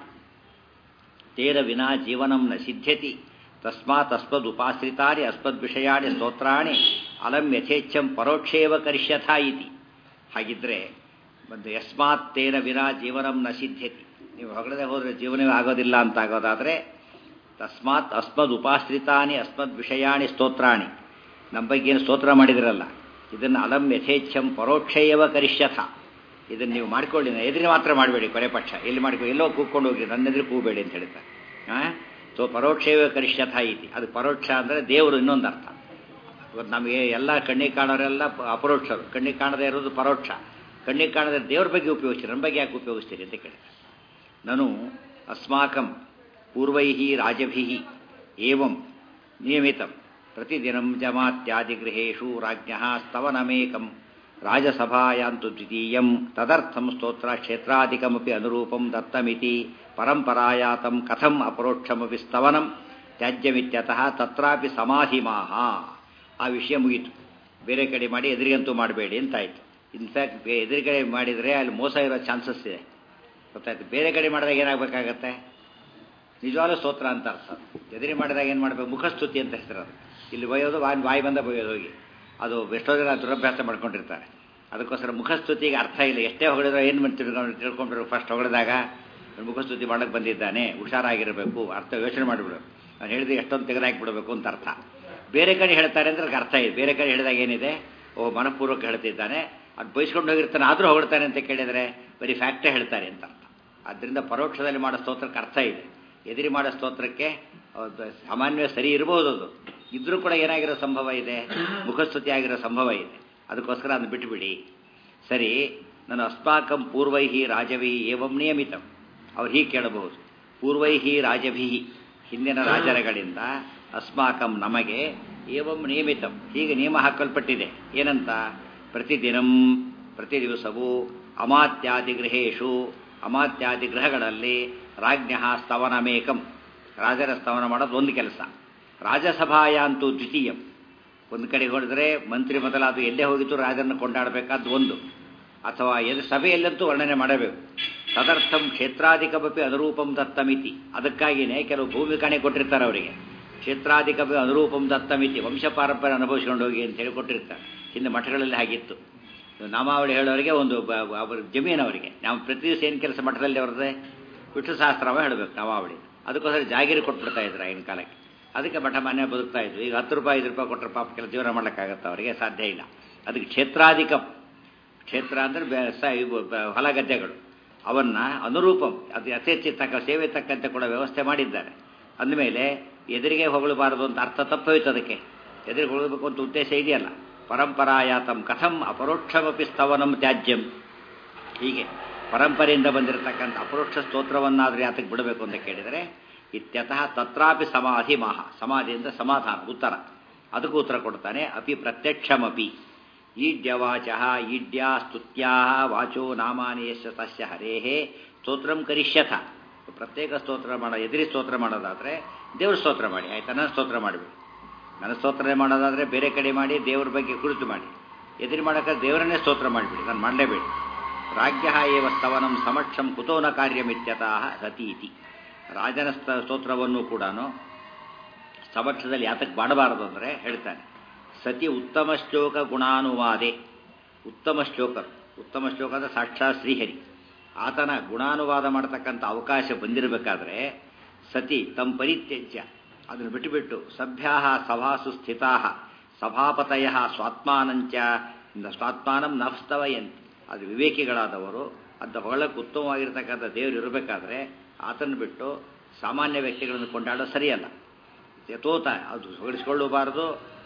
ತೇರ ವಿನಾ ಜೀವನಂ ನ ಸಿದ್ಧ್ಯತಿ ತಸ್ಮಾತ್ ಅಸ್ಮದ್ ಉಪಾಶ್ರಿತಾನಿ ಅಸ್ಮದ್ ವಿಷಯಾಣಿ ಸ್ತೋತ್ರಾಣಿ ಅಲಂ ಯಥೇಚ್ಛಂ ಪರೋಕ್ಷೇವ ಕರಿಷ್ಯಥ ಇತಿ ಹಾಗಿದ್ರೆ ಒಂದು ಯಸ್ಮಾತ್ ತೇನ ವಿನಾ ಜೀವನಂ ನ ಸಿದ್ಧ್ಯತಿ ನೀವು ಹೊಗಳದೆ ಹೋದರೆ ಜೀವನವೇ ಆಗೋದಿಲ್ಲ ಅಂತ ಆಗೋದಾದರೆ ತಸ್ಮಾತ್ ಅಸ್ಮದ್ ಉಪಾಶ್ರಿತಾನಿ ಅಸ್ಮದ್ ವಿಷಯಾಣಿ ಸ್ತೋತ್ರಾಣಿ ನಮ್ಮ ಬಗ್ಗೆ ಏನು ಸ್ತೋತ್ರ ಮಾಡಿದಿರಲ್ಲ ಇದನ್ನು ಅಲಂ ಯಥೇಚ್ಛಂ ಪರೋಕ್ಷೇವ ಕರಿಷ್ಯಥ ಇದನ್ನು ನೀವು ಮಾಡ್ಕೊಳ್ಳಿ ಎದುರು ಮಾತ್ರ ಮಾಡಬೇಡಿ ಕೊನೆ ಪಕ್ಷ ಎಲ್ಲಿ ಮಾಡ್ಕೊ ಎಲ್ಲೋ ಕೂತ್ಕೊಂಡು ಹೋಗಿ ನನ್ನ ಎದುರು ಕೂಬೇಡಿ ಅಂತ ಹೇಳ್ತಾರೆ ಹಾಂ ಸೊ ಪರೋಕ್ಷೇವ ಕರಿಷ್ಯಥ ಐತಿ ಅದು ಪರೋಕ್ಷ ಅಂದರೆ ದೇವರು ಇನ್ನೊಂದು ಅರ್ಥ ಇವತ್ತು ನಮಗೆ ಎಲ್ಲ ಕಣ್ಣಿಗೆ ಕಾಣೋರೆಲ್ಲ ಅಪರೋಕ್ಷರು ಕಣ್ಣಿಗೆ ಕಾಣದೇ ಇರೋದು ಪರೋಕ್ಷ ಕಣ್ಣಿಗೆ ಕಾಣದೇ ದೇವ್ರ ಬಗ್ಗೆ ಉಪಯೋಗಿಸ್ತೀರಿ ನನ್ನ ಬಗ್ಗೆ ಯಾಕೆ ಉಪಯೋಗಿಸ್ತೀರಿ ಅಂತ ಕೇಳಿದೆ ನಾನು ಅಸ್ಮಾಕಂ ಪೂರ್ವೈ ರಾಜಭಿ ಏವಂ ನಿಯಮಿತಂ ಪ್ರತಿದಿನಂ ಜಮಾತ್ಯಾದಿಗೃಹೇಶು ರಾಜ್ಞ ಸ್ತವನಮೇಕಂ ರಾಜಸಭಾಯಾಂತು ದ್ವಿತೀಯಂ ತದರ್ಥಂ ಸ್ತೋತ್ರ ಕ್ಷೇತ್ರಾಧಿಕಮಪಿ ಅನುರೂಪಂ ದತ್ತಮಿತಿ ಪರಂಪರಾಯಾತಂ ಕಥಂ ಅಪರೋಕ್ಷಮಪಿ ಸ್ತವನಂ ತ್ಯಾಜ್ಯಮಿತ್ಯತಃ ತತ್ರಾಪಿ ಸಮಾಧಿಮಾಹ ಆ ವಿಷಯ ಮುಗೀತು ಬೇರೆ ಕಡೆ ಮಾಡಿ ಎದುರಿಗಂತೂ ಮಾಡಬೇಡಿ ಅಂತಾಯ್ತು ಇನ್ಫ್ಯಾಕ್ಟ್ ಎದುರುಗಡೆ ಮಾಡಿದರೆ ಅಲ್ಲಿ ಮೋಸ ಇರೋ ಚಾನ್ಸಸ್ ಇದೆ ಗೊತ್ತಾಯ್ತು ಬೇರೆ ಕಡೆ ಮಾಡಿದಾಗ ಏನಾಗಬೇಕಾಗತ್ತೆ ನಿಜವಾಗ್ಲೂ ಸ್ತೋತ್ರ ಅಂತ ಅರ್ಥ ಎದುರಿ ಮಾಡಿದಾಗ ಏನು ಮಾಡಬೇಕು ಮುಖಸ್ತುತಿ ಅಂತ ಹೆಸರು ಅದು ಇಲ್ಲಿ ಬೈಯೋದು ವಾಯಿ ಬಾಯಿ ಬಂದ ಬೈಯೋದು ಹೋಗಿ ಅದು ಎಷ್ಟೋ ಜನ ದುರಭ್ಯಾಸ ಮಾಡ್ಕೊಂಡಿರ್ತಾರೆ ಅದಕ್ಕೋಸ್ಕರ ಮುಖಸ್ತುತಿಗೆ ಅರ್ಥ ಇಲ್ಲ ಎಷ್ಟೇ ಹೊಗಳಿದ್ರೆ ಏನು ಮಾಡಿ ತಿಳ್ಕೊಂಡು ತಿಳ್ಕೊಂಡ್ರು ಫಸ್ಟ್ ಹೊಗಳಿದಾಗ ಮುಖಸ್ತುತಿ ಮಾಡಕ್ಕೆ ಬಂದಿದ್ದಾನೆ ಹುಷಾರಾಗಿರಬೇಕು ಅರ್ಥ ಯೋಚನೆ ಮಾಡಿಬಿಡು ನಾನು ಹೇಳಿದ್ರೆ ಎಷ್ಟೊಂದು ತೆಗೆದಾಕಿಬಿಡಬೇಕು ಅಂತ ಅರ್ಥ ಬೇರೆ ಕಡೆ ಹೇಳ್ತಾರೆ ಅಂದ್ರೆ ಅದಕ್ಕೆ ಅರ್ಥ ಇದೆ ಬೇರೆ ಕಡೆ ಹೇಳಿದಾಗ ಏನಿದೆ ಓ ಮನಪೂರ್ವಕ ಹೇಳ್ತಿದ್ದಾನೆ ಅದು ಬಯಸ್ಕೊಂಡು ಹೋಗಿರ್ತಾನೆ ಆದರೂ ಹೊಗಳ್ತಾನೆ ಅಂತ ಕೇಳಿದರೆ ಬರೀ ಫ್ಯಾಕ್ಟೇ ಹೇಳ್ತಾರೆ ಅಂತ ಅರ್ಥ ಆದ್ದರಿಂದ ಪರೋಕ್ಷದಲ್ಲಿ ಮಾಡೋ ಸ್ತೋತ್ರಕ್ಕೆ ಅರ್ಥ ಇದೆ ಎದುರಿ ಮಾಡೋ ಸ್ತೋತ್ರಕ್ಕೆ ಸಾಮಾನ್ಯ ಸರಿ ಇರಬಹುದು ಅದು ಇದ್ರೂ ಕೂಡ ಏನಾಗಿರೋ ಸಂಭವ ಇದೆ ಮುಖಸ್ತುತಿ ಆಗಿರೋ ಸಂಭವ ಇದೆ ಅದಕ್ಕೋಸ್ಕರ ಅದನ್ನು ಬಿಟ್ಟುಬಿಡಿ ಸರಿ ನಾನು ಅಸ್ಮಾಕಂ ಪೂರ್ವೈಹಿ ರಾಜವಿ ಏವಂ ನಿಯಮಿತಂ ಅವ್ರು ಹೀಗೆ ಕೇಳಬಹುದು ಪೂರ್ವೈಹಿ ರಾಜಭಿ ಹಿಂದಿನ ರಾಜರಗಳಿಂದ ಅಸ್ಮಾಕಂ ನಮಗೆ ಏವಂ ನಿಯಮಿತಂ ಹೀಗೆ ನಿಯಮ ಹಾಕಲ್ಪಟ್ಟಿದೆ ಏನಂತ ಪ್ರತಿದಿನಂ ಪ್ರತಿ ದಿವಸವೂ ಅಮಾತ್ಯಾದಿ ಗೃಹೇಶು ಅಮಾತ್ಯಾದಿ ಗೃಹಗಳಲ್ಲಿ ರಾಜ್ಞ ಸ್ತವನಮೇಕಂ ರಾಜರ ಸ್ತವನ ಮಾಡೋದು ಒಂದು ಕೆಲಸ ರಾಜಸಭಾಯಾಂತೂ ದ್ವಿತೀಯಂ ಒಂದು ಕಡೆ ಹೊಡೆದ್ರೆ ಮಂತ್ರಿ ಮೊದಲಾದ ಎಲ್ಲೇ ಹೋಗಿದ್ದು ರಾಜರನ್ನು ಕೊಂಡಾಡಬೇಕಾದ್ದು ಒಂದು ಅಥವಾ ಎದು ಸಭೆಯಲ್ಲಂತೂ ವರ್ಣನೆ ಮಾಡಬೇಕು ತದರ್ಥಂ ಕ್ಷೇತ್ರಾಧಿಕಮಪಿ ಅನುರೂಪಂ ದತ್ತಮಿತಿ ಅದಕ್ಕಾಗಿಯೇ ಕೆಲವು ಭೂಮಿ ಕಾಣೆ ಕೊಟ್ಟಿರ್ತಾರೆ ಅವರಿಗೆ ಕ್ಷೇತ್ರಾಧಿಕಮಪಿ ಅನುರೂಪಂ ದತ್ತಮಿತಿ ವಂಶ ಪಾರಂಪರ್ಯ ಅನುಭವಿಸ್ಕೊಂಡು ಹೋಗಿ ಅಂತ ಹೇಳಿ ಕೊಟ್ಟಿರ್ತಾರೆ ಹಿಂದೆ ಮಠಗಳಲ್ಲಿ ಹಾಗಿತ್ತು ನಾಮಾವಳಿ ಹೇಳೋರಿಗೆ ಒಂದು ಅವ್ರ ಜಮೀನು ಅವರಿಗೆ ನಾವು ಪ್ರತಿ ದಿವಸ ಏನು ಕೆಲಸ ಮಠದಲ್ಲಿ ಅವ್ರದ್ದೇ ವಿಷ್ಣು ಸಹಸ್ರವ ಹೇಳಬೇಕು ನಾಮಾವಳಿ ಅದಕ್ಕೋಸ್ಕರ ಜಾಗೀರಿ ಕೊಟ್ಬಿಡ್ತಾ ಇದ್ರು ಆಗಿನ ಕಾಲಕ್ಕೆ ಅದಕ್ಕೆ ಮಠ ಮನೆ ಬದುಕ್ತಾ ಇದ್ರು ಈಗ ಹತ್ತು ರೂಪಾಯಿ ಐದು ರೂಪಾಯಿ ಕೊಟ್ಟರೆ ಪಾಪ ಕೆಲ ಜೀವನ ಮಾಡೋಕ್ಕಾಗತ್ತೆ ಅವರಿಗೆ ಸಾಧ್ಯ ಇಲ್ಲ ಅದಕ್ಕೆ ಕ್ಷೇತ್ರಾಧಿಕ ಕ್ಷೇತ್ರ ಅಂದರೆ ಹೊಲ ಗದ್ದೆಗಳು ಅವನ್ನ ಅನುರೂಪಂ ಅದು ಯಥೇಚ್ಛ ತಕ್ಕ ಸೇವೆ ತಕ್ಕಂತೆ ಕೂಡ ವ್ಯವಸ್ಥೆ ಮಾಡಿದ್ದಾರೆ ಅಂದಮೇಲೆ ಎದುರಿಗೆ ಹೊಗಳಬಾರದು ಅಂತ ಅರ್ಥ ತಪ್ಪೋಯ್ತು ಅದಕ್ಕೆ ಎದುರಿಗೆ ಹೊಗಳಬೇಕು ಅಂತ ಉದ್ದೇಶ ಇದೆಯಲ್ಲ ಪರಂಪರಾಯಾತಂ ಕಥಂ ಅಪರೋಕ್ಷಮಪಿ ಸ್ತವನಂ ತ್ಯಾಜ್ಯಂ ಹೀಗೆ ಪರಂಪರೆಯಿಂದ ಬಂದಿರತಕ್ಕಂಥ ಅಪರೋಕ್ಷ ಸ್ತೋತ್ರವನ್ನಾದರೂ ಯಾತಕ್ಕೆ ಬಿಡಬೇಕು ಅಂತ ಕೇಳಿದರೆ ಇತ್ಯತಃ ತತ್ರಾಪಿ ಸಮಾಧಿ ಮಾಹ ಸಮಾಧಿಯಿಂದ ಸಮಾಧಾನ ಉತ್ತರ ಅದಕ್ಕೂ ಉತ್ತರ ಕೊಡ್ತಾನೆ ಅಪಿ ಪ್ರತ್ಯಕ್ಷಮಪಿ ಈಡ್ಯವಾಚ ಈಡ್ಯ ಸ್ತುತ್ಯಾ ವಾಚೋ ನಾಮಾನಿ ಯಶ ತಸ್ಯ ಹರೇಹೇ ಸ್ತೋತ್ರಂ ಕರಿಷ್ಯಥ ಪ್ರತ್ಯೇಕ ಸ್ತೋತ್ರ ಮಾಡೋ ಎದುರಿ ಸ್ತೋತ್ರ ಮಾಡೋದಾದರೆ ದೇವ್ರ ಸ್ತೋತ್ರ ಮಾಡಿ ಆಯ್ತಾ ನನ್ನ ಸ್ತೋತ್ರ ಮಾಡಿಬಿಡಿ ನನ್ನ ಸ್ತೋತ್ರ ಮಾಡೋದಾದರೆ ಬೇರೆ ಕಡೆ ಮಾಡಿ ದೇವ್ರ ಬಗ್ಗೆ ಕುರಿತು ಮಾಡಿ ಎದುರು ಮಾಡೋಕೆ ದೇವರನ್ನೇ ಸ್ತೋತ್ರ ಮಾಡಿಬಿಡಿ ನಾನು ಮಾಡಲೇಬೇಡಿ ರಾಜ್ಯ ಏವ ಸ್ತವನಂ ಸಮಕ್ಷಂ ಕುತೋ ನ ಕಾರ್ಯಮಿತ್ಯತಃ ಸತೀತಿ ರಾಜನ ಸ್ತ- ಸ್ತೋತ್ರವನ್ನು ಕೂಡ ಸಮಕ್ಷದಲ್ಲಿ ಯಾತಕ್ಕೆ ಮಾಡಬಾರದು ಅಂದರೆ ಹೇಳ್ತಾನೆ ಸತಿ ಉತ್ತಮ ಶ್ಲೋಕ ಗುಣಾನುವಾದೆ ಉತ್ತಮ ಶ್ಲೋಕರು ಉತ್ತಮ ಶ್ಲೋಕ ಅಂದರೆ ಸಾಕ್ಷಾತ್ ಶ್ರೀಹರಿ ಆತನ ಗುಣಾನುವಾದ ಮಾಡತಕ್ಕಂಥ ಅವಕಾಶ ಬಂದಿರಬೇಕಾದ್ರೆ ಸತಿ ತಮ್ಮ ಪರಿತ್ಯಜ್ಯ ಅದನ್ನು ಬಿಟ್ಟುಬಿಟ್ಟು ಸಭ್ಯಾ ಸಭಾಸು ಸ್ಥಿತಾ ಸಭಾಪತಯ ಸ್ವಾತ್ಮಾನಂಚ ಸ್ವಾತ್ಮಾನಂ ನಸ್ತವಯಂತಿ ಅದು ವಿವೇಕಿಗಳಾದವರು ಅಂತ ಹೊಗಳಕ್ಕೆ ಉತ್ತಮವಾಗಿರ್ತಕ್ಕಂಥ ದೇವರು ಇರಬೇಕಾದ್ರೆ ಆತನ್ನು ಬಿಟ್ಟು ಸಾಮಾನ್ಯ ವ್ಯಕ್ತಿಗಳನ್ನು ಕೊಂಡಾಡೋದು ಸರಿಯಲ್ಲ ಯಥೋತ ಅದು ಹೊಗಳಿಸ್ಕೊಳ್ಳಬಾರದು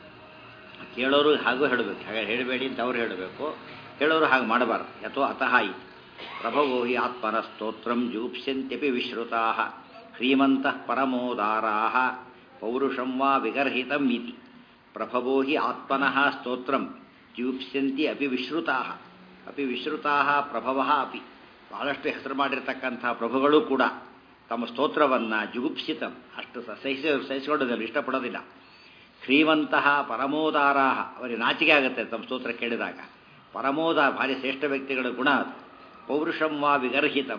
ಕೇಳೋರು ಹಾಗೂ ಹೇಳಬೇಕು ಹಾಗೆ ಹೇಳಬೇಡಿ ಅಂತ ಅವ್ರು ಹೇಳಬೇಕು ಹೇಳೋರು ಹಾಗೆ ಮಾಡಬಾರದು ಯಥೋ ಅತಃ ಇತಿ ಪ್ರಭವೋ ಹಿ ಆತ್ಮನ ಸ್ತೋತ್ರಂ ಜೂಪ್ಸ್ಯಂತ್ಯಪಿ ವಿಶ್ರುತಾ ಶ್ರೀಮಂತಃ ಪರಮೋದಾರಾ ಪೌರುಷಂ ವಾ ವಿಗರ್ಹಿತಂ ಇತಿ ಪ್ರಭವೋ ಹಿ ಆತ್ಮನಃ ಸ್ತೋತ್ರಂ ಜೂಪ್ಸ್ಯಂತಿ ಅಪಿ ವಿಶ್ರುತಾ ಅಪಿ ವಿಶ್ರುತಾ ಪ್ರಭವ ಅಪಿ ಬಹಳಷ್ಟು ಹೆಸರು ಮಾಡಿರ್ತಕ್ಕಂಥ ಪ್ರಭುಗಳು ಕೂಡ ತಮ್ಮ ಸ್ತೋತ್ರವನ್ನು ಜುಗುಪ್ಸಿತಂ ಅಷ್ಟು ಸ- ಸಹಿಸಿ ಸಹಿಸಿಕೊಳ್ಳೋದಿಲ್ಲ ಇಷ್ಟಪಡೋದಿಲ್ಲ ಶ್ರೀಮಂತಹ ಪರಮೋದಾರಾಹ ಅವರಿಗೆ ನಾಚಿಕೆ ಆಗುತ್ತೆ ತಮ್ಮ ಸ್ತೋತ್ರ ಕೇಳಿದಾಗ ಪರಮೋದ ಭಾರಿ ಶ್ರೇಷ್ಠ ವ್ಯಕ್ತಿಗಳ ಗುಣ ಅದು ಪೌರುಷಂ ವಾ ವಿಗರ್ಹಿತಂ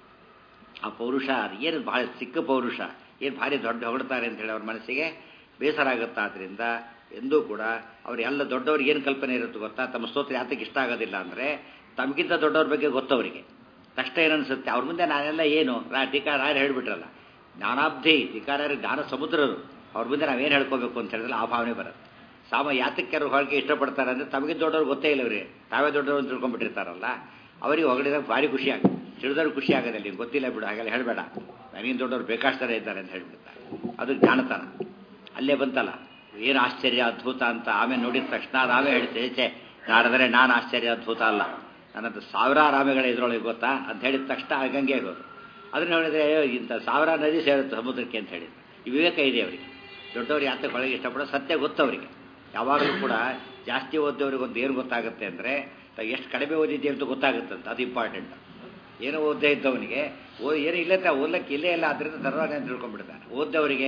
ಆ ಪೌರುಷ ಅದು ಏನು ಭಾಳ ಚಿಕ್ಕ ಪೌರುಷ ಏನು ಭಾರಿ ದೊಡ್ಡ ಹೊಗಡ್ತಾರೆ ಅಂತ ಹೇಳಿ ಅವ್ರ ಮನಸ್ಸಿಗೆ ಬೇಸರ ಆಗುತ್ತೆ ಆದ್ದರಿಂದ ಎಂದೂ ಕೂಡ ಅವ್ರು ಎಲ್ಲ ದೊಡ್ಡವ್ರಿಗೆ ಏನು ಕಲ್ಪನೆ ಇರುತ್ತೆ ಗೊತ್ತಾ ತಮ್ಮ ಸ್ತೋತ್ರ ಯಾತಕ್ಕೆ ಇಷ್ಟ ಆಗೋದಿಲ್ಲ ಅಂದರೆ ತಮಗಿಂತ ದೊಡ್ಡವ್ರ ಬಗ್ಗೆ ಗೊತ್ತವರಿಗೆ ಕಷ್ಟ ಏನನ್ಸುತ್ತೆ ಅವ್ರ ಮುಂದೆ ನಾನೆಲ್ಲ ಏನು ರಾ ಟೀಕಾರ ರಾಯರು ಹೇಳಿಬಿಟ್ರಲ್ಲ ಜ್ಞಾನಾಬ್ಧಿ ಟೀಕಾರರು ಜ್ಞಾನ ಸಮುದ್ರರು ಅವ್ರ ಮುಂದೆ ನಾವೇನು ಹೇಳ್ಕೋಬೇಕು ಅಂತ ಹೇಳಿದ್ರೆ ಆ ಭಾವನೆ ಬರುತ್ತೆ ಸಾಮ ಯಾತಕ್ಕೆ ಅವ್ರು ಹೊರಗೆ ಇಷ್ಟಪಡ್ತಾರೆ ಅಂದರೆ ತಮಗೆ ದೊಡ್ಡವ್ರು ಗೊತ್ತೇ ಇಲ್ಲ ಅವ್ರಿಗೆ ತಾವೇ ದೊಡ್ಡವರು ಅಂತ ತಿಳ್ಕೊಂಡ್ಬಿಟ್ಟಿರ್ತಾರಲ್ಲ ಅವರಿಗೆ ಹೊಗಳಿದಾಗ ಭಾರಿ ಖುಷಿ ಆಗುತ್ತೆ ತಿಳಿದವ್ರು ಖುಷಿ ಆಗೋದಿಲ್ಲ ನಿಮ್ಗೆ ಗೊತ್ತಿಲ್ಲ ಬಿಡು ಹಾಗೆಲ್ಲ ಹೇಳಬೇಡ ನನಗಿಂತ ದೊಡ್ಡವ್ರು ಬೇಕಾಷ್ಟರ ಇದ್ದಾರೆ ಅಂತ ಹೇಳ್ಬಿಡ್ತಾರೆ ಅದು ಜ್ಞಾನತನ ಅಲ್ಲೇ ಬಂತಲ್ಲ ಏನು ಆಶ್ಚರ್ಯ ಅದ್ಭುತ ಅಂತ ಆಮೇಲೆ ನೋಡಿದ ತಕ್ಷಣ ನಾವೇ ಹೇಳ್ತೇವೆ ಛೇ ನಾಡಿದ್ರೆ ನಾನು ಆಶ್ಚರ್ಯ ಅದ್ಭುತ ಅಲ್ಲ ನನ್ನದು ಸಾವಿರಾರು ಆಮೆಗಳ ಇದ್ರೊಳಗೆ ಗೊತ್ತಾ ಅಂತ ಹೇಳಿದ ತಕ್ಷಣ ಆ ಗಂಗೆ ಆಗೋದು ಅದನ್ನ ಹೇಳಿದ್ರೆ ಅಯ್ಯೋ, ಇಂಥ ಸಾವಿರಾರು ನದಿ ಸೇರುತ್ತೆ ಸಮುದ್ರಕ್ಕೆ ಅಂತ ಹೇಳಿದ್ರು ಈ ವಿವೇಕ ಇದೆ ಅವರಿಗೆ ದೊಡ್ಡವ್ರು ಯಾತಕ್ಕೆ ಒಳಗೆ ಇಷ್ಟಪಡೋ ಸತ್ಯ ಗೊತ್ತವರಿಗೆ ಯಾವಾಗಲೂ ಕೂಡ ಜಾಸ್ತಿ ಓದ್ದವ್ರಿಗೆ ಒಂದು ಏನು ಗೊತ್ತಾಗುತ್ತೆ ಅಂದರೆ ಎಷ್ಟು ಕಡಿಮೆ ಓದಿದ್ದೆ ಅಂತ ಗೊತ್ತಾಗುತ್ತಂತ ಅದು ಇಂಪಾರ್ಟೆಂಟ್ ಏನೋ ಓದ್ದೇ ಇದ್ದವನಿಗೆ ಓ ಏನು ಇಲ್ಲ ಓದ್ಲಕ್ಕೆ ಇಲ್ಲೇ ಇಲ್ಲ ಅದರಿಂದ ತರವಾನೆ ಅಂತ ತಿಳ್ಕೊಂಡ್ಬಿಡ್ತಾನೆ ಓದ್ದವರಿಗೆ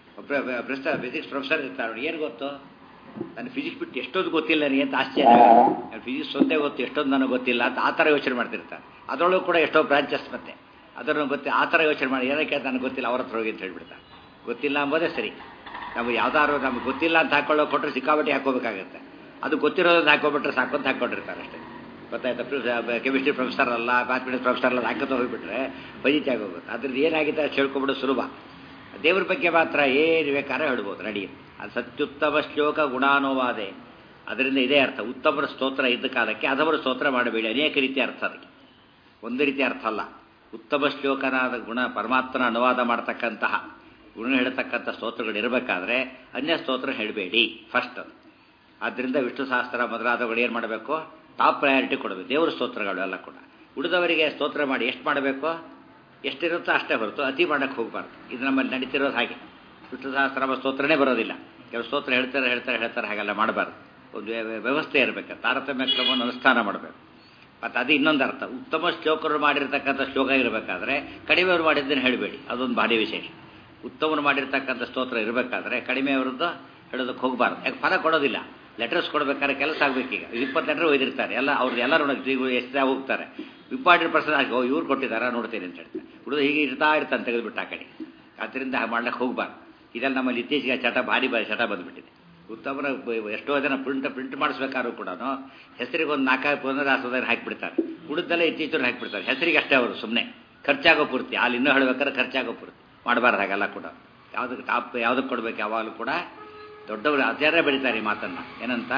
ಫಿಸಿಕ್ಸ್ ಪ್ರೊಫೆಸರ್ ಇರ್ತಾರೆ ಅವ್ರಿಗೆ ಏನು ಗೊತ್ತು ನನ್ನ ಫಿಸಿಕ್ಸ್ ಬಿಟ್ಟು ಎಷ್ಟೊಂದು ಗೊತ್ತಿಲ್ಲ ನನಗೆ ಅಂತ ಆಶ್ಚರ್ಯ ನಾನು ಫಿಸಿಕ್ಸ್ ಒಂದೇ ಗೊತ್ತು ಎಷ್ಟೊಂದು ನನಗೆ ಗೊತ್ತಿಲ್ಲ ಅಂತ ಆ ಥರ ಯೋಚನೆ ಮಾಡ್ತಿರ್ತಾರೆ ಅದರೊಳಗೂ ಕೂಡ ಎಷ್ಟೋ ಬ್ರಾಂಚಸ್ ಮತ್ತೆ ಅದನ್ನು ಗೊತ್ತಿ ಆ ಥರ ಯೋಚನೆ ಮಾಡಿ ಏನಕ್ಕೆ ನನಗೆ ಗೊತ್ತಿಲ್ಲ ಅವ್ರ ಹತ್ರ ಹೋಗಿ ಅಂತ ಹೇಳ್ಬಿಡ್ತಾರೆ ಗೊತ್ತಿಲ್ಲ ಅಂಬೋದೇ ಸರಿ ನಮಗೆ ಯಾವ್ದಾದ್ರು ನಮ್ಗೆ ಗೊತ್ತಿಲ್ಲ ಅಂತ ಹಾಕೊಳ್ಳೋ ಕೊಟ್ಟರೆ ಸಿಕ್ಕಾಬಟ್ಟಿ ಹಾಕೋಬೇಕಾಗುತ್ತೆ ಅದು ಗೊತ್ತಿರೋದನ್ನ ಹಾಕೋಬಿಟ್ರೆ ಸಾಕು ಅಂತ ಹಾಕೊಂಡಿರ್ತಾರೆ ಅಷ್ಟೇ ಗೊತ್ತಾಯ್ತಾ ಕೆಮಿಸ್ಟ್ರಿ ಪ್ರೊಫೆಸರ್ ಅಲ್ಲ ಮ್ಯಾಥಮೆಟಿಕ್ಸ್ ಪ್ರೊಫೆಸರ್ ಅಲ್ಲ ಹಾಕೋತ ಹೋಗ್ಬಿಟ್ರೆ ಬೈತಿ ಆಗೋಗುತ್ತೆ ಅದ್ರದ್ದು ಏನಾಗಿದೆ ಅದು ಹೇಳ್ಕೊಬಿಡೋದು ಸುಲಭ ದೇವ್ರ ಬಗ್ಗೆ ಮಾತ್ರ ಏನು ಬೇಕಾದ್ರೆ ಹೇಳ್ಬೋದು ನಡಿ ಅದು ಸತ್ಯುತ್ತಮ ಶ್ಲೋಕ ಗುಣಾನುವಾದೆ ಅದರಿಂದ ಇದೇ ಅರ್ಥ ಉತ್ತಮರ ಸ್ತೋತ್ರ ಇದ್ದ ಕಾಲಕ್ಕೆ ಅದವರ ಸ್ತೋತ್ರ ಮಾಡಬೇಡಿ ಅನೇಕ ರೀತಿಯ ಅರ್ಥ ಅದಕ್ಕೆ ಒಂದು ರೀತಿಯ ಅರ್ಥ ಅಲ್ಲ ಉತ್ತಮ ಶ್ಲೋಕನಾದ ಗುಣ ಪರಮಾತ್ಮನ ಅನುವಾದ ಮಾಡತಕ್ಕಂತಹ ಗುಣ ಹೇಳ್ತಕ್ಕಂಥ ಸ್ತೋತ್ರಗಳು ಇರಬೇಕಾದ್ರೆ ಅನ್ಯ ಸ್ತೋತ್ರ ಹೇಳಬೇಡಿ ಫಸ್ಟ್ ಆದ್ದರಿಂದ ವಿಷ್ಣು ಸಹಸ್ರ ಮೊದಲಾದವುಗಳು ಏನು ಮಾಡಬೇಕು ಟಾಪ್ ಪ್ರಯಾರಿಟಿ ಕೊಡಬೇಕು ದೇವರ ಸ್ತೋತ್ರಗಳು ಎಲ್ಲ ಕೂಡ ಉಳಿದವರಿಗೆ ಸ್ತೋತ್ರ ಮಾಡಿ ಎಷ್ಟು ಮಾಡಬೇಕು ಎಷ್ಟಿರುತ್ತೋ ಅಷ್ಟೇ ಹೊರತು ಅತಿ ಮಾಡಕ್ಕೆ ಹೋಗಬಾರ್ದು ಇದು ನಮ್ಮಲ್ಲಿ ನಡೀತಿರೋದು ಹಾಗೆ ವಿಷ್ಣು ಸಹಸ್ರನಾಮ ಸ್ತೋತ್ರನೇ ಬರೋದಿಲ್ಲ ಕೆಲವು ಸ್ತೋತ್ರ ಹೇಳ್ತಾರೆ ಹೇಳ್ತಾರೆ ಹೇಳ್ತಾರೆ ಹಾಗೆಲ್ಲ ಮಾಡಬಾರ್ದು ಒಂದು ವ್ಯ- ವ್ಯವಸ್ಥೆ ಇರಬೇಕು ತಾರತಮ್ಯ ಕ್ರಮವನ್ನು ಅನುಷ್ಠಾನ ಮಾಡಬೇಕು ಮತ್ತು ಅದು ಇನ್ನೊಂದು ಅರ್ಥ ಉತ್ತಮ ಶ್ಲೋಕರು ಮಾಡಿರ್ತಕ್ಕಂಥ ಶ್ಲೋಕ ಇರಬೇಕಾದ್ರೆ ಕಡಿಮೆಯವರು ಮಾಡಿದ್ದನ್ನು ಹೇಳಬೇಡಿ ಅದೊಂದು ಭಾರಿ ವಿಶೇಷ ಉತ್ತಮರು ಮಾಡಿರ್ತಕ್ಕಂಥ ಸ್ತೋತ್ರ ಇರಬೇಕಾದ್ರೆ ಕಡಿಮೆಯವರದ್ದು ಹೇಳೋದಕ್ಕೆ ಹೋಗಬಾರ್ದು ಯಾಕೆ ಫಲ ಕೊಡೋದಿಲ್ಲ ಲೆಟರ್ಸ್ ಕೊಡಬೇಕಾದ್ರೆ ಕೆಲಸ ಆಗಬೇಕೀಗ ಇಪ್ಪತ್ತು ಲೆಟರ್ ಓದಿರ್ತಾರೆ ಎಲ್ಲ ಅವ್ರದ್ದು ಎಲ್ಲರೂ ನೋಡಿ ಎಷ್ಟು ಹೋಗ್ತಾರೆ ಇಂಪಾರ್ಟೆಂಟ್ ಪರ್ಸನ್ ಆಗಿ ಓ ಇವ್ರು ಕೊಟ್ಟಿದ್ದಾರಾ ನೋಡ್ತೀನಿ ಅಂತ ಹೇಳ್ತಾರೆ ಹುಡುಗ ಹೀಗೆ ಇರ್ತಾ ಇರ್ತಾನೆ ತೆಗೆದುಬಿಟ್ಟು ಆ ಕಡೆ ಆದ್ದರಿಂದ ಹಾಗೆ ಮಾಡ್ಲಿಕ್ಕೆ ಹೋಗಬಾರ್ದು ಇದೆಲ್ಲ ನಮ್ಮಲ್ಲಿ ಇತ್ತೀಚೆಗೆ ಚಟ ಭಾರಿ ಭಾರಿ ಚಟ ಬಂದುಬಿಟ್ಟಿದೆ ಉತ್ತಮನ ಬ- ಎಷ್ಟೋ ಜನ ಪ್ರಿಂಟ್ ಪ್ರಿಂಟ್ ಮಾಡಿಸ್ಬೇಕಾದ್ರೂ ಕೂಡ ಹೆಸರಿಗೆ ಒಂದು ನಾಲ್ಕು ಪುನರಾಸೋದನ್ನು ಹಾಕಿಬಿಡ್ತಾರೆ ಉಳಿದೆಲ್ಲ ಇತ್ತೀಚೆಗೆ ಹಾಕಿಬಿಡ್ತಾರೆ ಹೆಸರಿಗೆ ಅಷ್ಟೇ ಅವರು ಸುಮ್ಮನೆ ಖರ್ಚಾಗೋ ಪೂರ್ತಿ ಅಲ್ಲಿ ಇನ್ನೂ ಹೇಳ್ಬೇಕಾದ್ರೆ ಖರ್ಚಾಗೋ ಪೂರ್ತಿ ಮಾಡಬಾರ್ದು ಹಾಗೆಲ್ಲ ಕೂಡ ಯಾವುದಕ್ಕೆ ಟಾಪ್ ಯಾವುದಕ್ಕೆ ಕೊಡಬೇಕು ಯಾವಾಗಲೂ ಕೂಡ ದೊಡ್ಡವರು ಆಚಾರ್ಯ ಬೆಳಿತಾರೆ ಈ ಮಾತನ್ನು ಏನಂತ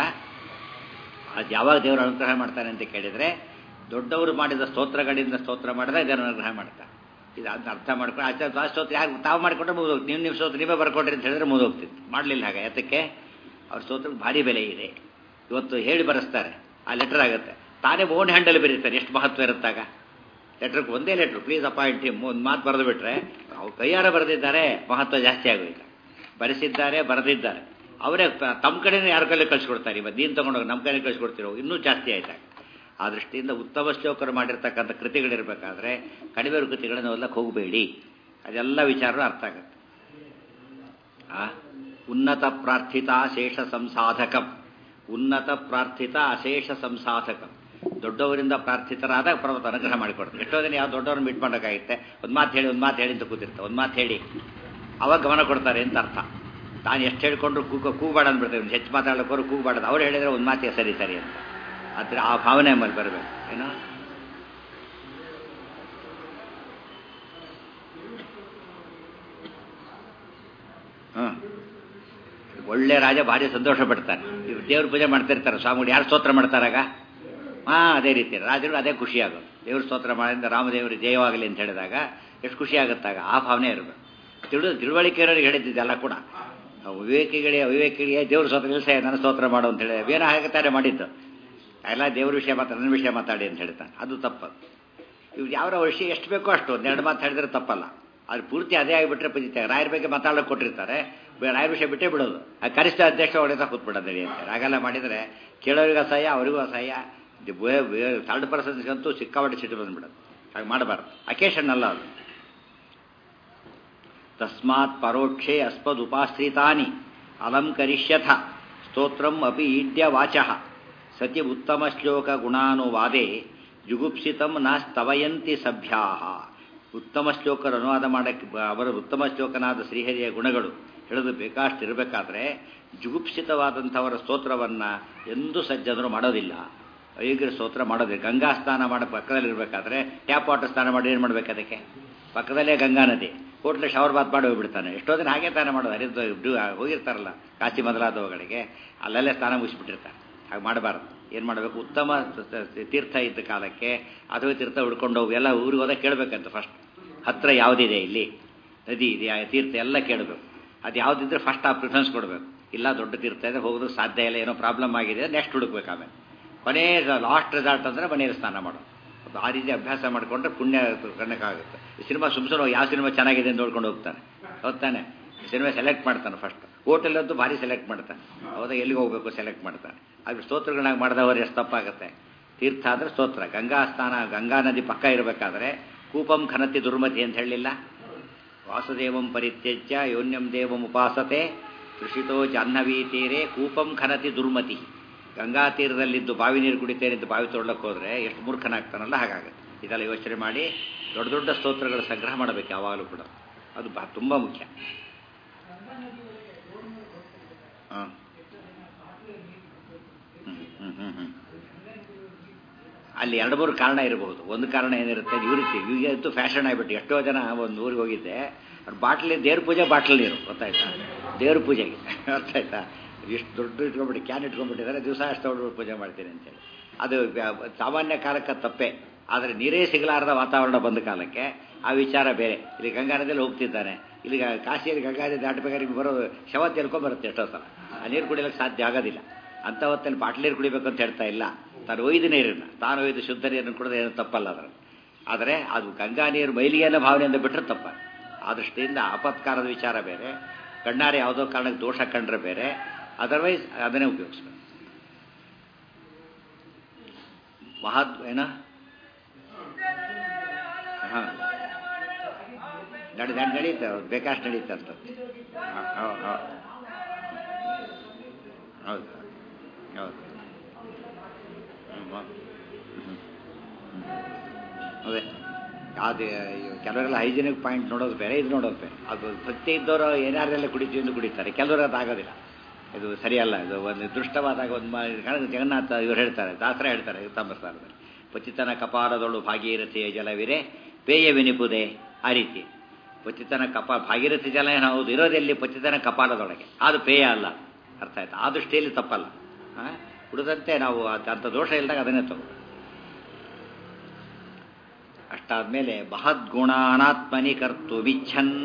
ಅದು ಯಾವಾಗ ದೇವರು ಅನುಗ್ರಹ ಮಾಡ್ತಾನೆ ಅಂತ ಕೇಳಿದರೆ ದೊಡ್ಡವರು ಮಾಡಿದ ಸ್ತೋತ್ರಗಳಿಂದ ಸ್ತೋತ್ರ ಮಾಡಿದಾಗ ದೇವರು ಅನುಗ್ರಹ ಮಾಡ್ತಾರೆ ಇದು ಅದನ್ನ ಅರ್ಥ ಮಾಡ್ಕೊಂಡು ಆಚಾರ ದ್ವಾಸ ಸ್ತೋತ್ರ ಯಾರು ತಾವು ಮಾಡಿಕೊಂಡ್ರೆ ಮುಗಿದೋಗ್ತು ನೀವು ನಿಮ್ಮ ಸ್ತೋತ್ರ ನೀವೇ ಬರ್ಕೊಡ್ರಿ ಅಂತ ಹೇಳಿದ್ರೆ ಮುಗಿದೋಗ್ತಿತ್ತು ಮಾಡಲಿಲ್ಲ ಹಾಗೆ ಯಾತಕ್ಕೆ ಅವ್ರ ಸ್ತೋತ್ರಕ್ಕೆ ಭಾರಿ ಬೆಲೆ ಇದೆ ಇವತ್ತು ಹೇಳಿ ಬರೆಸ್ತಾರೆ ಆ ಲೆಟರ್ ಆಗುತ್ತೆ ತಾನೇ ಓನ್ ಹ್ಯಾಂಡಲ್ ಬರೀತಾರೆ ಎಷ್ಟು ಮಹತ್ವ ಇರುತ್ತಾಗ ಲೆಟ್ರಿಗೆ ಒಂದೇ ಲೆಟ್ರು ಪ್ಲೀಸ್ ಅಪಾಯಿಂಟ್ ಹಿಮ್ ಒಂದು ಮಾತು ಬರೆದು ಬಿಟ್ರೆ ಅವ್ರು ಕೈಯಾರ ಬರೆದಿದ್ದಾರೆ ಮಹತ್ವ ಜಾಸ್ತಿ ಆಗೋಯ್ತು ಬರೆಸಿದ್ದಾರೆ ಬರೆದಿದ್ದಾರೆ ಅವರೇ ತ- ತಮ್ಮ ಕಡೆನೇ ಯಾರ ಕೈಲಿ ಕಳಿಸ್ಕೊಡ್ತಾರೆ ಇವತ್ತು ನೀನು ತೊಗೊಂಡೋಗಿ ನಮ್ಮ ಕೈಲಿ ಕಳಿಸ್ಕೊಡ್ತಿರೋ ಇನ್ನೂ ಜಾಸ್ತಿ ಆಯ್ತಾಗ ಆ ದೃಷ್ಟಿಯಿಂದ ಉತ್ತಮ ಶ್ಲೋಕರು ಮಾಡಿರ್ತಕ್ಕಂಥ ಕೃತಿಗಳಿರಬೇಕಾದ್ರೆ ಕಡಿಮೆ ಕೃತಿಗಳನ್ನು ಓದಕ್ಕೆ ಹೋಗಬೇಡಿ ಅದೆಲ್ಲ ವಿಚಾರ ಅರ್ಥ ಆಗುತ್ತೆ ಆ? ಉನ್ನತ ಪ್ರಾರ್ಥಿತ ಶೇಷ ಸಂಸಾಧಕಂ ಉನ್ನತ ಪ್ರಾರ್ಥಿತ ಅಶೇಷ ಸಂಸಾಧಕಂ ದೊಡ್ಡವರಿಂದ ಪ್ರಾರ್ಥಿತರಾದಾಗ ಪರ್ವತ ಅನುಗ್ರಹ ಮಾಡಿಕೊಡ್ತಾರೆ ಎಷ್ಟೋ ದಿನ ಯಾವ ದೊಡ್ಡವ್ರನ್ನ ಮೀಟ್ ಮಾಡೋಕ್ಕಾಗುತ್ತೆ ಒಂದು ಮಾತು ಹೇಳಿ ಒಂದು ಮಾತು ಹೇಳಿ ಅಂತ ಕೂತಿರ್ತಾರೆ ಒಂದು ಮಾತು ಹೇಳಿ ಅವಾಗ ಗಮನ ಕೊಡ್ತಾರೆ ಅಂತ ಅರ್ಥ ತಾನು ಎಷ್ಟು ಹೇಳ್ಕೊಂಡ್ರು ಕೂಗ ಕೂಗಬೇಡ ಅಂದ್ಬಿಡ್ತಾರೆ ಹೆಚ್ಚು ಮಾತಾಡೋಕೋರು ಕೂಗಬಾರ್ದು ಅವ್ರು ಹೇಳಿದ್ರೆ ಒಂದು ಮಾತಿಗೆ ಸರಿ ಸರಿ ಅಂತ ಆದರೆ ಆ ಭಾವನೆ ಆಮೇಲೆ ಬರಬೇಕು ಏನೋ ಹಾಂ ಒಳ್ಳೆ ರಾಜ ಭಾರಿ ಸಂತೋಷ ಪಡ್ತಾನೆ ಇವ್ರು ದೇವ್ರ ಪೂಜೆ ಮಾಡ್ತಿರ್ತಾರೆ ಸ್ವಾಮಿಗಳು ಯಾರು ಸ್ತೋತ್ರ ಮಾಡ್ತಾರಾಗ ಹಾಂ ಅದೇ ರೀತಿ ರಾಜರು ಅದೇ ಖುಷಿ ಆಗೋದು ದೇವ್ರ ಸ್ತೋತ್ರ ಮಾಡಿದ ರಾಮದೇವರು ಜಯವಾಗಲಿ ಅಂತ ಹೇಳಿದಾಗ ಎಷ್ಟು ಖುಷಿ ಆಗುತ್ತಾಗ ಆ ಭಾವನೆ ಇರಬೇಕು ತಿಳು ತಿಳುವಳಿಕೆ ಇರೋರಿಗೆ ಹೇಳಿದ್ದೆಲ್ಲ ಕೂಡ ವಿವೇಕಿಗಳೇ ಅವಿವೇಕಿಗಳಿಗೆ ದೇವ್ರ ಸ್ತೋತ್ರ ನಿಲ್ಸ ನನ್ನ ಸ್ತೋತ್ರ ಮಾಡು ಅಂತ ಹೇಳಿ ಏನೋ ಹಾಗೆ ಮಾಡಿದ್ದು ಎಲ್ಲ ದೇವ್ರ ವಿಷಯ ಮಾತಾಡಿ ನನ್ನ ವಿಷಯ ಮಾತಾಡಿ ಅಂತ ಹೇಳ್ತಾನೆ ಅದು ತಪ್ಪದು ಇವ್ರು ಯಾವ ವಿಷಯ ಎಷ್ಟು ಬೇಕೋ ಅಷ್ಟು ಒಂದೆರಡು ಮಾತು ಹೇಳಿದ್ರೆ ತಪ್ಪಲ್ಲ ಅದು ಪೂರ್ತಿ ಅದೇ ಆಗಿಬಿಟ್ರೆ ಪಜಿತಾರೆ ರಾಯರ ಬಗ್ಗೆ ಮಾತಾಡೋಕೆ ಕೊಟ್ಟಿರ್ತಾರೆ ರಾಯರ ವಿಷಯ ಬಿಟ್ಟೇ ಬಿಡೋದು ಆ ಕನಿಷ್ಠ ಅಧ್ಯಕ್ಷ ಹೊಡೆದ ಕೂತ್ಬಿಡೋದು ಹೇಳಿ ಅಂತಾರೆ ಹಾಗೆಲ್ಲ ಮಾಡಿದರೆ ಕೇಳೋರಿಗೂ ಅಸಹ್ಯ ಅವರಿಗೂ ಅಸಹ್ಯ ಥರ್ಡ್ ಪರ್ಸನ್ಸ್ಗಂತೂ ಸಿಕ್ಕಾಪಟ್ಟೆ ಸಿಟ್ಟು ಬಂದ್ಬಿಡೋದು ಹಾಗೆ ಮಾಡಬಾರ್ದು ಅಕೇಶನ್ ಅಲ್ಲ ಅದು ತಸ್ಮಾತ್ ಪರೋಕ್ಷೇ ಅಸ್ಮದುಪಾಶ್ರಿತಾನಿ ಅಲಂಕರಿಷ್ಯಥ ಸ್ತೋತ್ರಂ ಅಪಿ ಈಡ್ಯ ವಾಚ ಸತಿ ಉತ್ತಮ ಶ್ಲೋಕ ಗುಣಾನುವಾದೆ ಜುಗುಪ್ಸಿತಂ ನ ಸ್ತವಯಂತಿ ಸಭ್ಯಾ ಉತ್ತಮ ಶ್ಲೋಕರು ಅನುವಾದ ಮಾಡಕ್ಕೆ ಅವರ ಉತ್ತಮ ಶ್ಲೋಕನಾದ ಶ್ರೀಹರಿಯ ಗುಣಗಳು ಹೇಳೋದು ಬೇಕಾಷ್ಟಿರಬೇಕಾದ್ರೆ ಜುಗುಪ್ಸಿತವಾದಂಥವರ ಸ್ತೋತ್ರವನ್ನು ಎಂದೂ ಸಜ್ಜನರು ಮಾಡೋದಿಲ್ಲ ಅಯೋಗ್ಯರ ಸ್ತೋತ್ರ ಮಾಡೋದಿಲ್ಲ ಗಂಗಾ ಸ್ನಾನ ಮಾಡೋ ಪಕ್ಕದಲ್ಲಿರಬೇಕಾದ್ರೆ ಟ್ಯಾಪ್ ವಾಟರ್ ಸ್ನಾನ ಮಾಡಿ ಏನು ಮಾಡ್ಬೇಕು ಅದಕ್ಕೆ ಪಕ್ಕದಲ್ಲೇ ಗಂಗಾ ನದಿ ಹೋಟ್ಲೆ ಶವರ್ ಬಾತ್ ಮಾಡಿ ಹೋಗ್ಬಿಡ್ತಾನೆ ಎಷ್ಟೋ ದಿನ ಹಾಗೆ ಸ್ನಾನ ಮಾಡೋದು ಹರಿದು ಹೋಗಿರ್ತಾರಲ್ಲ ಕಾಶಿ ಮೊದಲಾದವುಗಳಿಗೆ ಅಲ್ಲಲ್ಲೇ ಸ್ನಾನ ಮುಗಿಸ್ಬಿಟ್ಟಿರ್ತಾರೆ ಹಾಗೆ ಮಾಡಬಾರ್ದು ಏನು ಮಾಡಬೇಕು ಉತ್ತಮ ತೀರ್ಥ ಇದ್ದ ಕಾಲಕ್ಕೆ ಅಥವಾ ತೀರ್ಥ ಹುಡ್ಕೊಂಡು ಹೋಗಿ ಎಲ್ಲ ಊರಿಗೆ ಹೋದಾಗ ಕೇಳಬೇಕಂತ ಫಸ್ಟ್ ಹತ್ರ ಯಾವುದಿದೆ ಇಲ್ಲಿ ನದಿ ಇದೆಯಾ ತೀರ್ಥ ಎಲ್ಲ ಕೇಳಬೇಕು ಅದು ಯಾವುದಿದ್ರೆ ಫಸ್ಟ್ ಆ ಪ್ರಿಫರೆನ್ಸ್ ಕೊಡಬೇಕು ಇಲ್ಲ ದೊಡ್ಡ ತೀರ್ಥ ಇದೆ ಹೋಗೋದಕ್ಕೆ ಸಾಧ್ಯ ಇಲ್ಲ ಏನೋ ಪ್ರಾಬ್ಲಮ್ ಆಗಿದೆ ನೆಕ್ಸ್ಟ್ ಹುಡುಕ್ಬೇಕು ಆಮೇಲೆ ಕೊನೆ ಲಾಸ್ಟ್ ರಿಸಲ್ಟ್ ಅಂದರೆ ಮನೆಯಲ್ಲಿ ಸ್ನಾನ ಮಾಡೋದು ಆ ರೀತಿ ಅಭ್ಯಾಸ ಮಾಡಿಕೊಂಡ್ರೆ ಪುಣ್ಯ ಕಣ್ಣಕ್ಕಾಗುತ್ತೆ ಈ ಸಿನಿಮಾ ಸುಮ್ಸರು ಯಾವ ಸಿನಿಮಾ ಚೆನ್ನಾಗಿದೆ ಅಂತ ನೋಡ್ಕೊಂಡು ಹೋಗ್ತಾನೆ ಹೋಗ್ತಾನೆ ಸಿನಿಮಾ ಸೆಲೆಕ್ಟ್ ಮಾಡ್ತಾನೆ ಫಸ್ಟ್ ಹೋಟೆಲಂತೂ ಭಾರಿ ಸೆಲೆಕ್ಟ್ ಮಾಡ್ತಾನೆ ಹೌದಾ ಎಲ್ಲಿಗೆ ಹೋಗಬೇಕು ಸೆಲೆಕ್ಟ್ ಮಾಡ್ತಾನೆ ಅದು ಸ್ತೋತ್ರಗಳಾಗಿ ಮಾಡಿದವರು ಎಷ್ಟು ತಪ್ಪಾಗುತ್ತೆ ತೀರ್ಥ ಅಂದರೆ ಸ್ತೋತ್ರ ಗಂಗಾ ಸ್ನಾನ ಗಂಗಾ ನದಿ ಪಕ್ಕ ಇರಬೇಕಾದ್ರೆ ಕೂಪಂ ಖನತಿ ದುರ್ಮತಿ ಅಂತ ಹೇಳಲಿಲ್ಲ ವಾಸುದೇವಂ ಪರಿತ್ಯಜ್ಯ ಯೋನ್ಯಂ ದೇವಂ ಉಪಾಸತೆ ಕೃಷಿತೋ ಜಾಹ್ನವೀ ತೀರೆ ಕೂಪಂ ಖನತಿ ದುರ್ಮತಿ ಗಂಗಾ ತೀರದಲ್ಲಿದ್ದು ಬಾವಿ ನೀರು ಕುಡಿತೇನೆ ಅಂತ ಬಾವಿ ತೊಡಲಕ್ಕೆ ಹೋದರೆ ಎಷ್ಟು ಮೂರ್ಖನಾಗ್ತಾನಲ್ಲ ಹಾಗಾಗುತ್ತೆ ಇದೆಲ್ಲ ಯೋಚನೆ ಮಾಡಿ ದೊಡ್ಡ ದೊಡ್ಡ ಸ್ತೋತ್ರಗಳ ಸಂಗ್ರಹ ಮಾಡಬೇಕು ಯಾವಾಗಲೂ ಕೂಡ ಅದು ಬಾ ತುಂಬ ಮುಖ್ಯ ಹಾಂ ಹ್ಞೂ ಹ್ಞೂ ಹ್ಞೂ ಅಲ್ಲಿ ಎರಡು ಮೂರು ಕಾರಣ ಇರಬಹುದು ಒಂದು ಕಾರಣ ಏನಿರುತ್ತೆ ಇವ್ರಿಗೆ ಈಗ ಅಂತೂ ಫ್ಯಾಷನ್ ಆಗಿಬಿಟ್ಟು ಎಷ್ಟೋ ಜನ ಒಂದು ಊರಿಗೆ ಹೋಗಿದ್ದೆ ಅವ್ರು ಬಾಟ್ಲಿ ದೇವ್ರ ಪೂಜೆ ಬಾಟ್ಲಿ ನೀರು ಗೊತ್ತಾಯ್ತಾ ದೇವ್ರ ಪೂಜೆಗೆ ಗೊತ್ತಾಯ್ತಾ ಇಷ್ಟು ದೊಡ್ಡ ಇಟ್ಕೊಂಡ್ಬಿಟ್ಟು ಕ್ಯಾನ್ ಇಟ್ಕೊಂಡ್ಬಿಟ್ಟಿದ್ದಾರೆ ದಿವಸ ಅಷ್ಟು ದೊಡ್ಡ ಪೂಜೆ ಮಾಡ್ತೀನಿ ಅಂತೇಳಿ ಅದು ಸಾಮಾನ್ಯ ಕಾಲಕ್ಕೆ ತಪ್ಪೆ ಆದರೆ ನೀರೇ ಸಿಗಲಾರದ ವಾತಾವರಣ ಬಂದ ಕಾಲಕ್ಕೆ ಆ ವಿಚಾರ ಬೇರೆ ಇಲ್ಲಿ ಗಂಗಾ ನದಿಯಲ್ಲಿ ಹೋಗ್ತಿದ್ದಾನೆ ಇಲ್ಲಿ ಕಾಶಿಯಲ್ಲಿ ಗಂಗಾ ನದಿ ದಾಟಬೇಕಾದ್ರೆ ಇಲ್ಲಿ ಬರೋದು ಶವ ತೆಲ್ಕೊಂಡ್ಬರುತ್ತೆ ಎಷ್ಟೋ ಸಲ ಆ ನೀರು ಕುಡಿಯೋಕ್ಕೆ ಸಾಧ್ಯ ಆಗೋದಿಲ್ಲ ಅಂಥ ಹೊತ್ತಲ್ಲಿ ಬಾಟ್ಲಿ ನೀರು ಕುಡಿಬೇಕು ಅಂತ ಹೇಳ್ತಾ ಇಲ್ಲ ತಾನು ಒಯ್ದು ನೀರನ್ನು ತಾನು ಒಯ್ದು ಶುದ್ಧ ನೀರನ್ನು ಕುಡಿದ್ರೆ ಏನು ತಪ್ಪಲ್ಲ ಅದರಲ್ಲಿ ಆದರೆ ಅದು ಗಂಗಾ ನೀರು ಮೈಲಿಗೆನ ಭಾವನೆಯಿಂದ ಬಿಟ್ಟರೆ ತಪ್ಪ ಆ ದೃಷ್ಟಿಯಿಂದ ಆಪತ್ಕಾರದ ವಿಚಾರ ಬೇರೆ ಕಣ್ಣಾರೆ ಯಾವುದೋ ಕಾರಣಕ್ಕೆ ದೋಷ ಕಂಡ್ರೆ ಬೇರೆ ಅದರ್ವೈಸ್ ಅದನ್ನೇ ಉಪಯೋಗಿಸ್ಬೇಕು ಮಹತ್ ಏನ ಹಾಂ ನಡಿ ನಡಿ ನಡೀತೆ ಬೇಕಷ್ಟು ನಡೀತೆ ಅಂತ ಹೌದು ಹೌದು ಅದೇ ಅದು ಕೆಲವರೆಲ್ಲ ಹೈಜಿನಿಕ್ ಪಾಯಿಂಟ್ ನೋಡೋದು ಬೇರೆ ಇದು ನೋಡೋದು ಬೇರೆ ಅದು ಭಕ್ತಿ ಇದ್ದವರು ಏನಾರೆಲ್ಲ ಕುಡಿತೀವಿ ಎಂದು ಕುಡಿತಾರೆ ಕೆಲವರು ಅದು ಆಗೋದಿಲ್ಲ ಇದು ಸರಿಯಲ್ಲ ಇದು ಒಂದು ದೃಷ್ಟವಾದಾಗ ಒಂದು ಜಗನ್ನಾಥ ಇವರು ಹೇಳ್ತಾರೆ ದಾಸರ ಹೇಳ್ತಾರೆ ತಮ್ಮ ಸ್ಥಾನದಲ್ಲಿ ಪಚಿತನ ಕಪಾಲದೊಳು ಭಾಗೀರಥಿಯ ಜಲವಿರೆ ಪೇಯ ವಿನಿಪುದೆ ಆ ರೀತಿ ಪಚಿತನ ಕಪಾ ಭಾಗೀರಥಿ ಜಲ ಏನು ಹೌದು ಇರೋದೆಲ್ಲಿ ಪಚಿತನ ಕಪಾಲದೊಳಗೆ ಅದು ಪೇಯ ಅಲ್ಲ ಅರ್ಥ ಆಯ್ತು ಆ ದೃಷ್ಟಿಯಲ್ಲಿ ತಪ್ಪಲ್ಲ ಉಳಿದಂತೆ ನಾವು ಅಂಥ ದೋಷ ಇಲ್ಲದಾಗ ಅದನ್ನೇ ತಗೋ ಅಷ್ಟಾದ್ಮೇಲೆ ಮಹದ್ಗುಣಾನಾತ್ಮನಿ ಕರ್ತು ವಿಚ್ಛನ್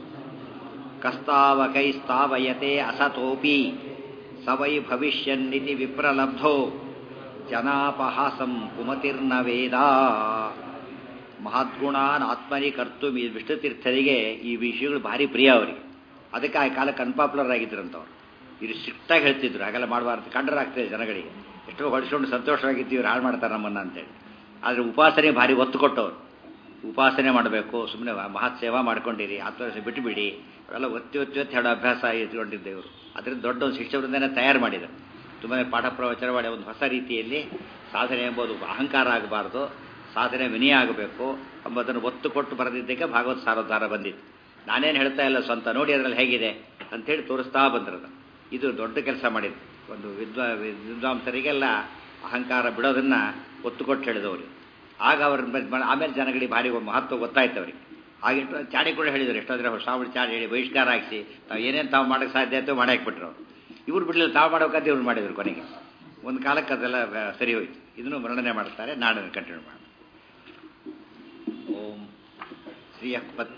ಕಸ್ತಾವಕೈಸ್ತಾವಯತೆ ಅಸತೋಪಿ ಸವೈ ಭವಿಷ್ಯನ್ನಿತಿ ವಿಪ್ರಲಬ್ಧೋ ಜನಾಪಹಾಸಂ ಕುಮತಿರ್ನ ವೇದ ಮಹದ್ಗುಣಾನ್ ಆತ್ಮನಿ ಕರ್ತು ವಿಷ್ಣುತೀರ್ಥರಿಗೆ ಈ ವಿಷಯಗಳು ಭಾರಿ ಪ್ರಿಯ ಅವರಿಗೆ ಅದಕ್ಕೆ ಆ ಕಾಲಕ್ಕೆ ಅನ್ಪಾಪ್ಯುಲರ್ ಆಗಿದ್ರಂತವ್ರು ಇವರು ಸ್ಟ್ರಿಕ್ಟಾಗಿ ಹೇಳ್ತಿದ್ರು ಹಾಗೆಲ್ಲ ಮಾಡಬಾರ್ದು ಕಂಡರಾಗ್ತದೆ ಜನಗಳಿಗೆ ಎಷ್ಟೋ ಹೊಡಿಸ್ಕೊಂಡು ಸಂತೋಷವಾಗಿದ್ದೀವಿ ಹಾಳು ಮಾಡ್ತಾರೆ ನಮ್ಮನ್ನು ಅಂತೇಳಿ ಆದರೆ ಉಪಾಸನೆ ಭಾರಿ ಒತ್ತು ಕೊಟ್ಟವರು ಉಪಾಸನೆ ಮಾಡಬೇಕು ಸುಮ್ಮನೆ ಮಹತ್ ಸೇವಾ ಮಾಡ್ಕೊಂಡಿರಿ ಆತ್ಮವಿಶ್ವಾಸ ಬಿಟ್ಟುಬಿಡಿ ಅವೆಲ್ಲ ಒತ್ತಿ ಒತ್ತಿ ಒತ್ತಿ ಹೇಳೋ ಅಭ್ಯಾಸ ಇಟ್ಕೊಂಡಿದ್ದೆವರು ಅದರಿಂದ ದೊಡ್ಡ ಒಂದು ಶಿಷ್ಯವೃಂದನೇ ತಯಾರು ಮಾಡಿದರು ತುಂಬಾ ಪಾಠ ಪ್ರವಚನ ಮಾಡಿ ಒಂದು ಹೊಸ ರೀತಿಯಲ್ಲಿ ಸಾಧನೆ ಎಂಬುದು ಅಹಂಕಾರ ಆಗಬಾರ್ದು ಸಾಧನೆ ವಿನಯ ಆಗಬೇಕು ಎಂಬುದನ್ನು ಒತ್ತು ಕೊಟ್ಟು ಬರೆದಿದ್ದಕ್ಕೆ ಭಾಗವತ್ ಸಾರೋದ್ಧಾರ ಬಂದಿತ್ತು ನಾನೇನು ಹೇಳ್ತಾ ಇಲ್ಲ ಸ್ವಂತ ನೋಡಿ ಅದರಲ್ಲಿ ಹೇಗಿದೆ ಅಂಥೇಳಿ ತೋರಿಸ್ತಾ ಬಂದಿರೋದು ಇದು ದೊಡ್ಡ ಕೆಲಸ ಮಾಡಿದ್ದು ಒಂದು ವಿದ್ವಾ ವಿದ್ವಾಂಸರಿಗೆಲ್ಲ ಅಹಂಕಾರ ಬಿಡೋದನ್ನು ಒತ್ತು ಕೊಟ್ಟು ಹೇಳಿದವರು ಆಗ ಅವ್ರ ಆಮೇಲೆ ಜನಗಳಿಗೆ ಭಾರಿ ಮಹತ್ವ ಗೊತ್ತಾಯ್ತು ಅವರಿಗೆ ಆಗಿಟ್ಟು ಚಾಡಿ ಕೂಡ ಹೇಳಿದರು ಎಷ್ಟಾದ್ರೆ ಶ್ರಾವಣ ಚಾಡಿ ಹೇಳಿ ಬಹಿಷ್ಕಾರ ಹಾಕಿಸಿ ತಾವು ಏನೇನು ತಾವು ಮಾಡೋಕ್ಕೆ ಸಾಧ್ಯ ಆಯ್ತು ಮಾಡಿ ಹಾಕ್ಬಿಟ್ರು ಇವ್ರು ಬಿಡಲಿಲ್ಲ ತಾವು ಮಾಡೋಕ್ಕಂತ ಇವ್ರು ಮಾಡಿದ್ರು ಕೊನೆಗೆ ಒಂದು ಕಾಲಕ್ಕೆ ಅದೆಲ್ಲ ಸರಿ ಹೋಯ್ತು ಇದನ್ನು ವರ್ಣನೆ ಮಾಡ್ತಾರೆ ನಾಡನ್ನು ಕಂಟಿನ್ಯೂ ಮಾಡಿ ಓಂ ಶ್ರೀಯಪತ್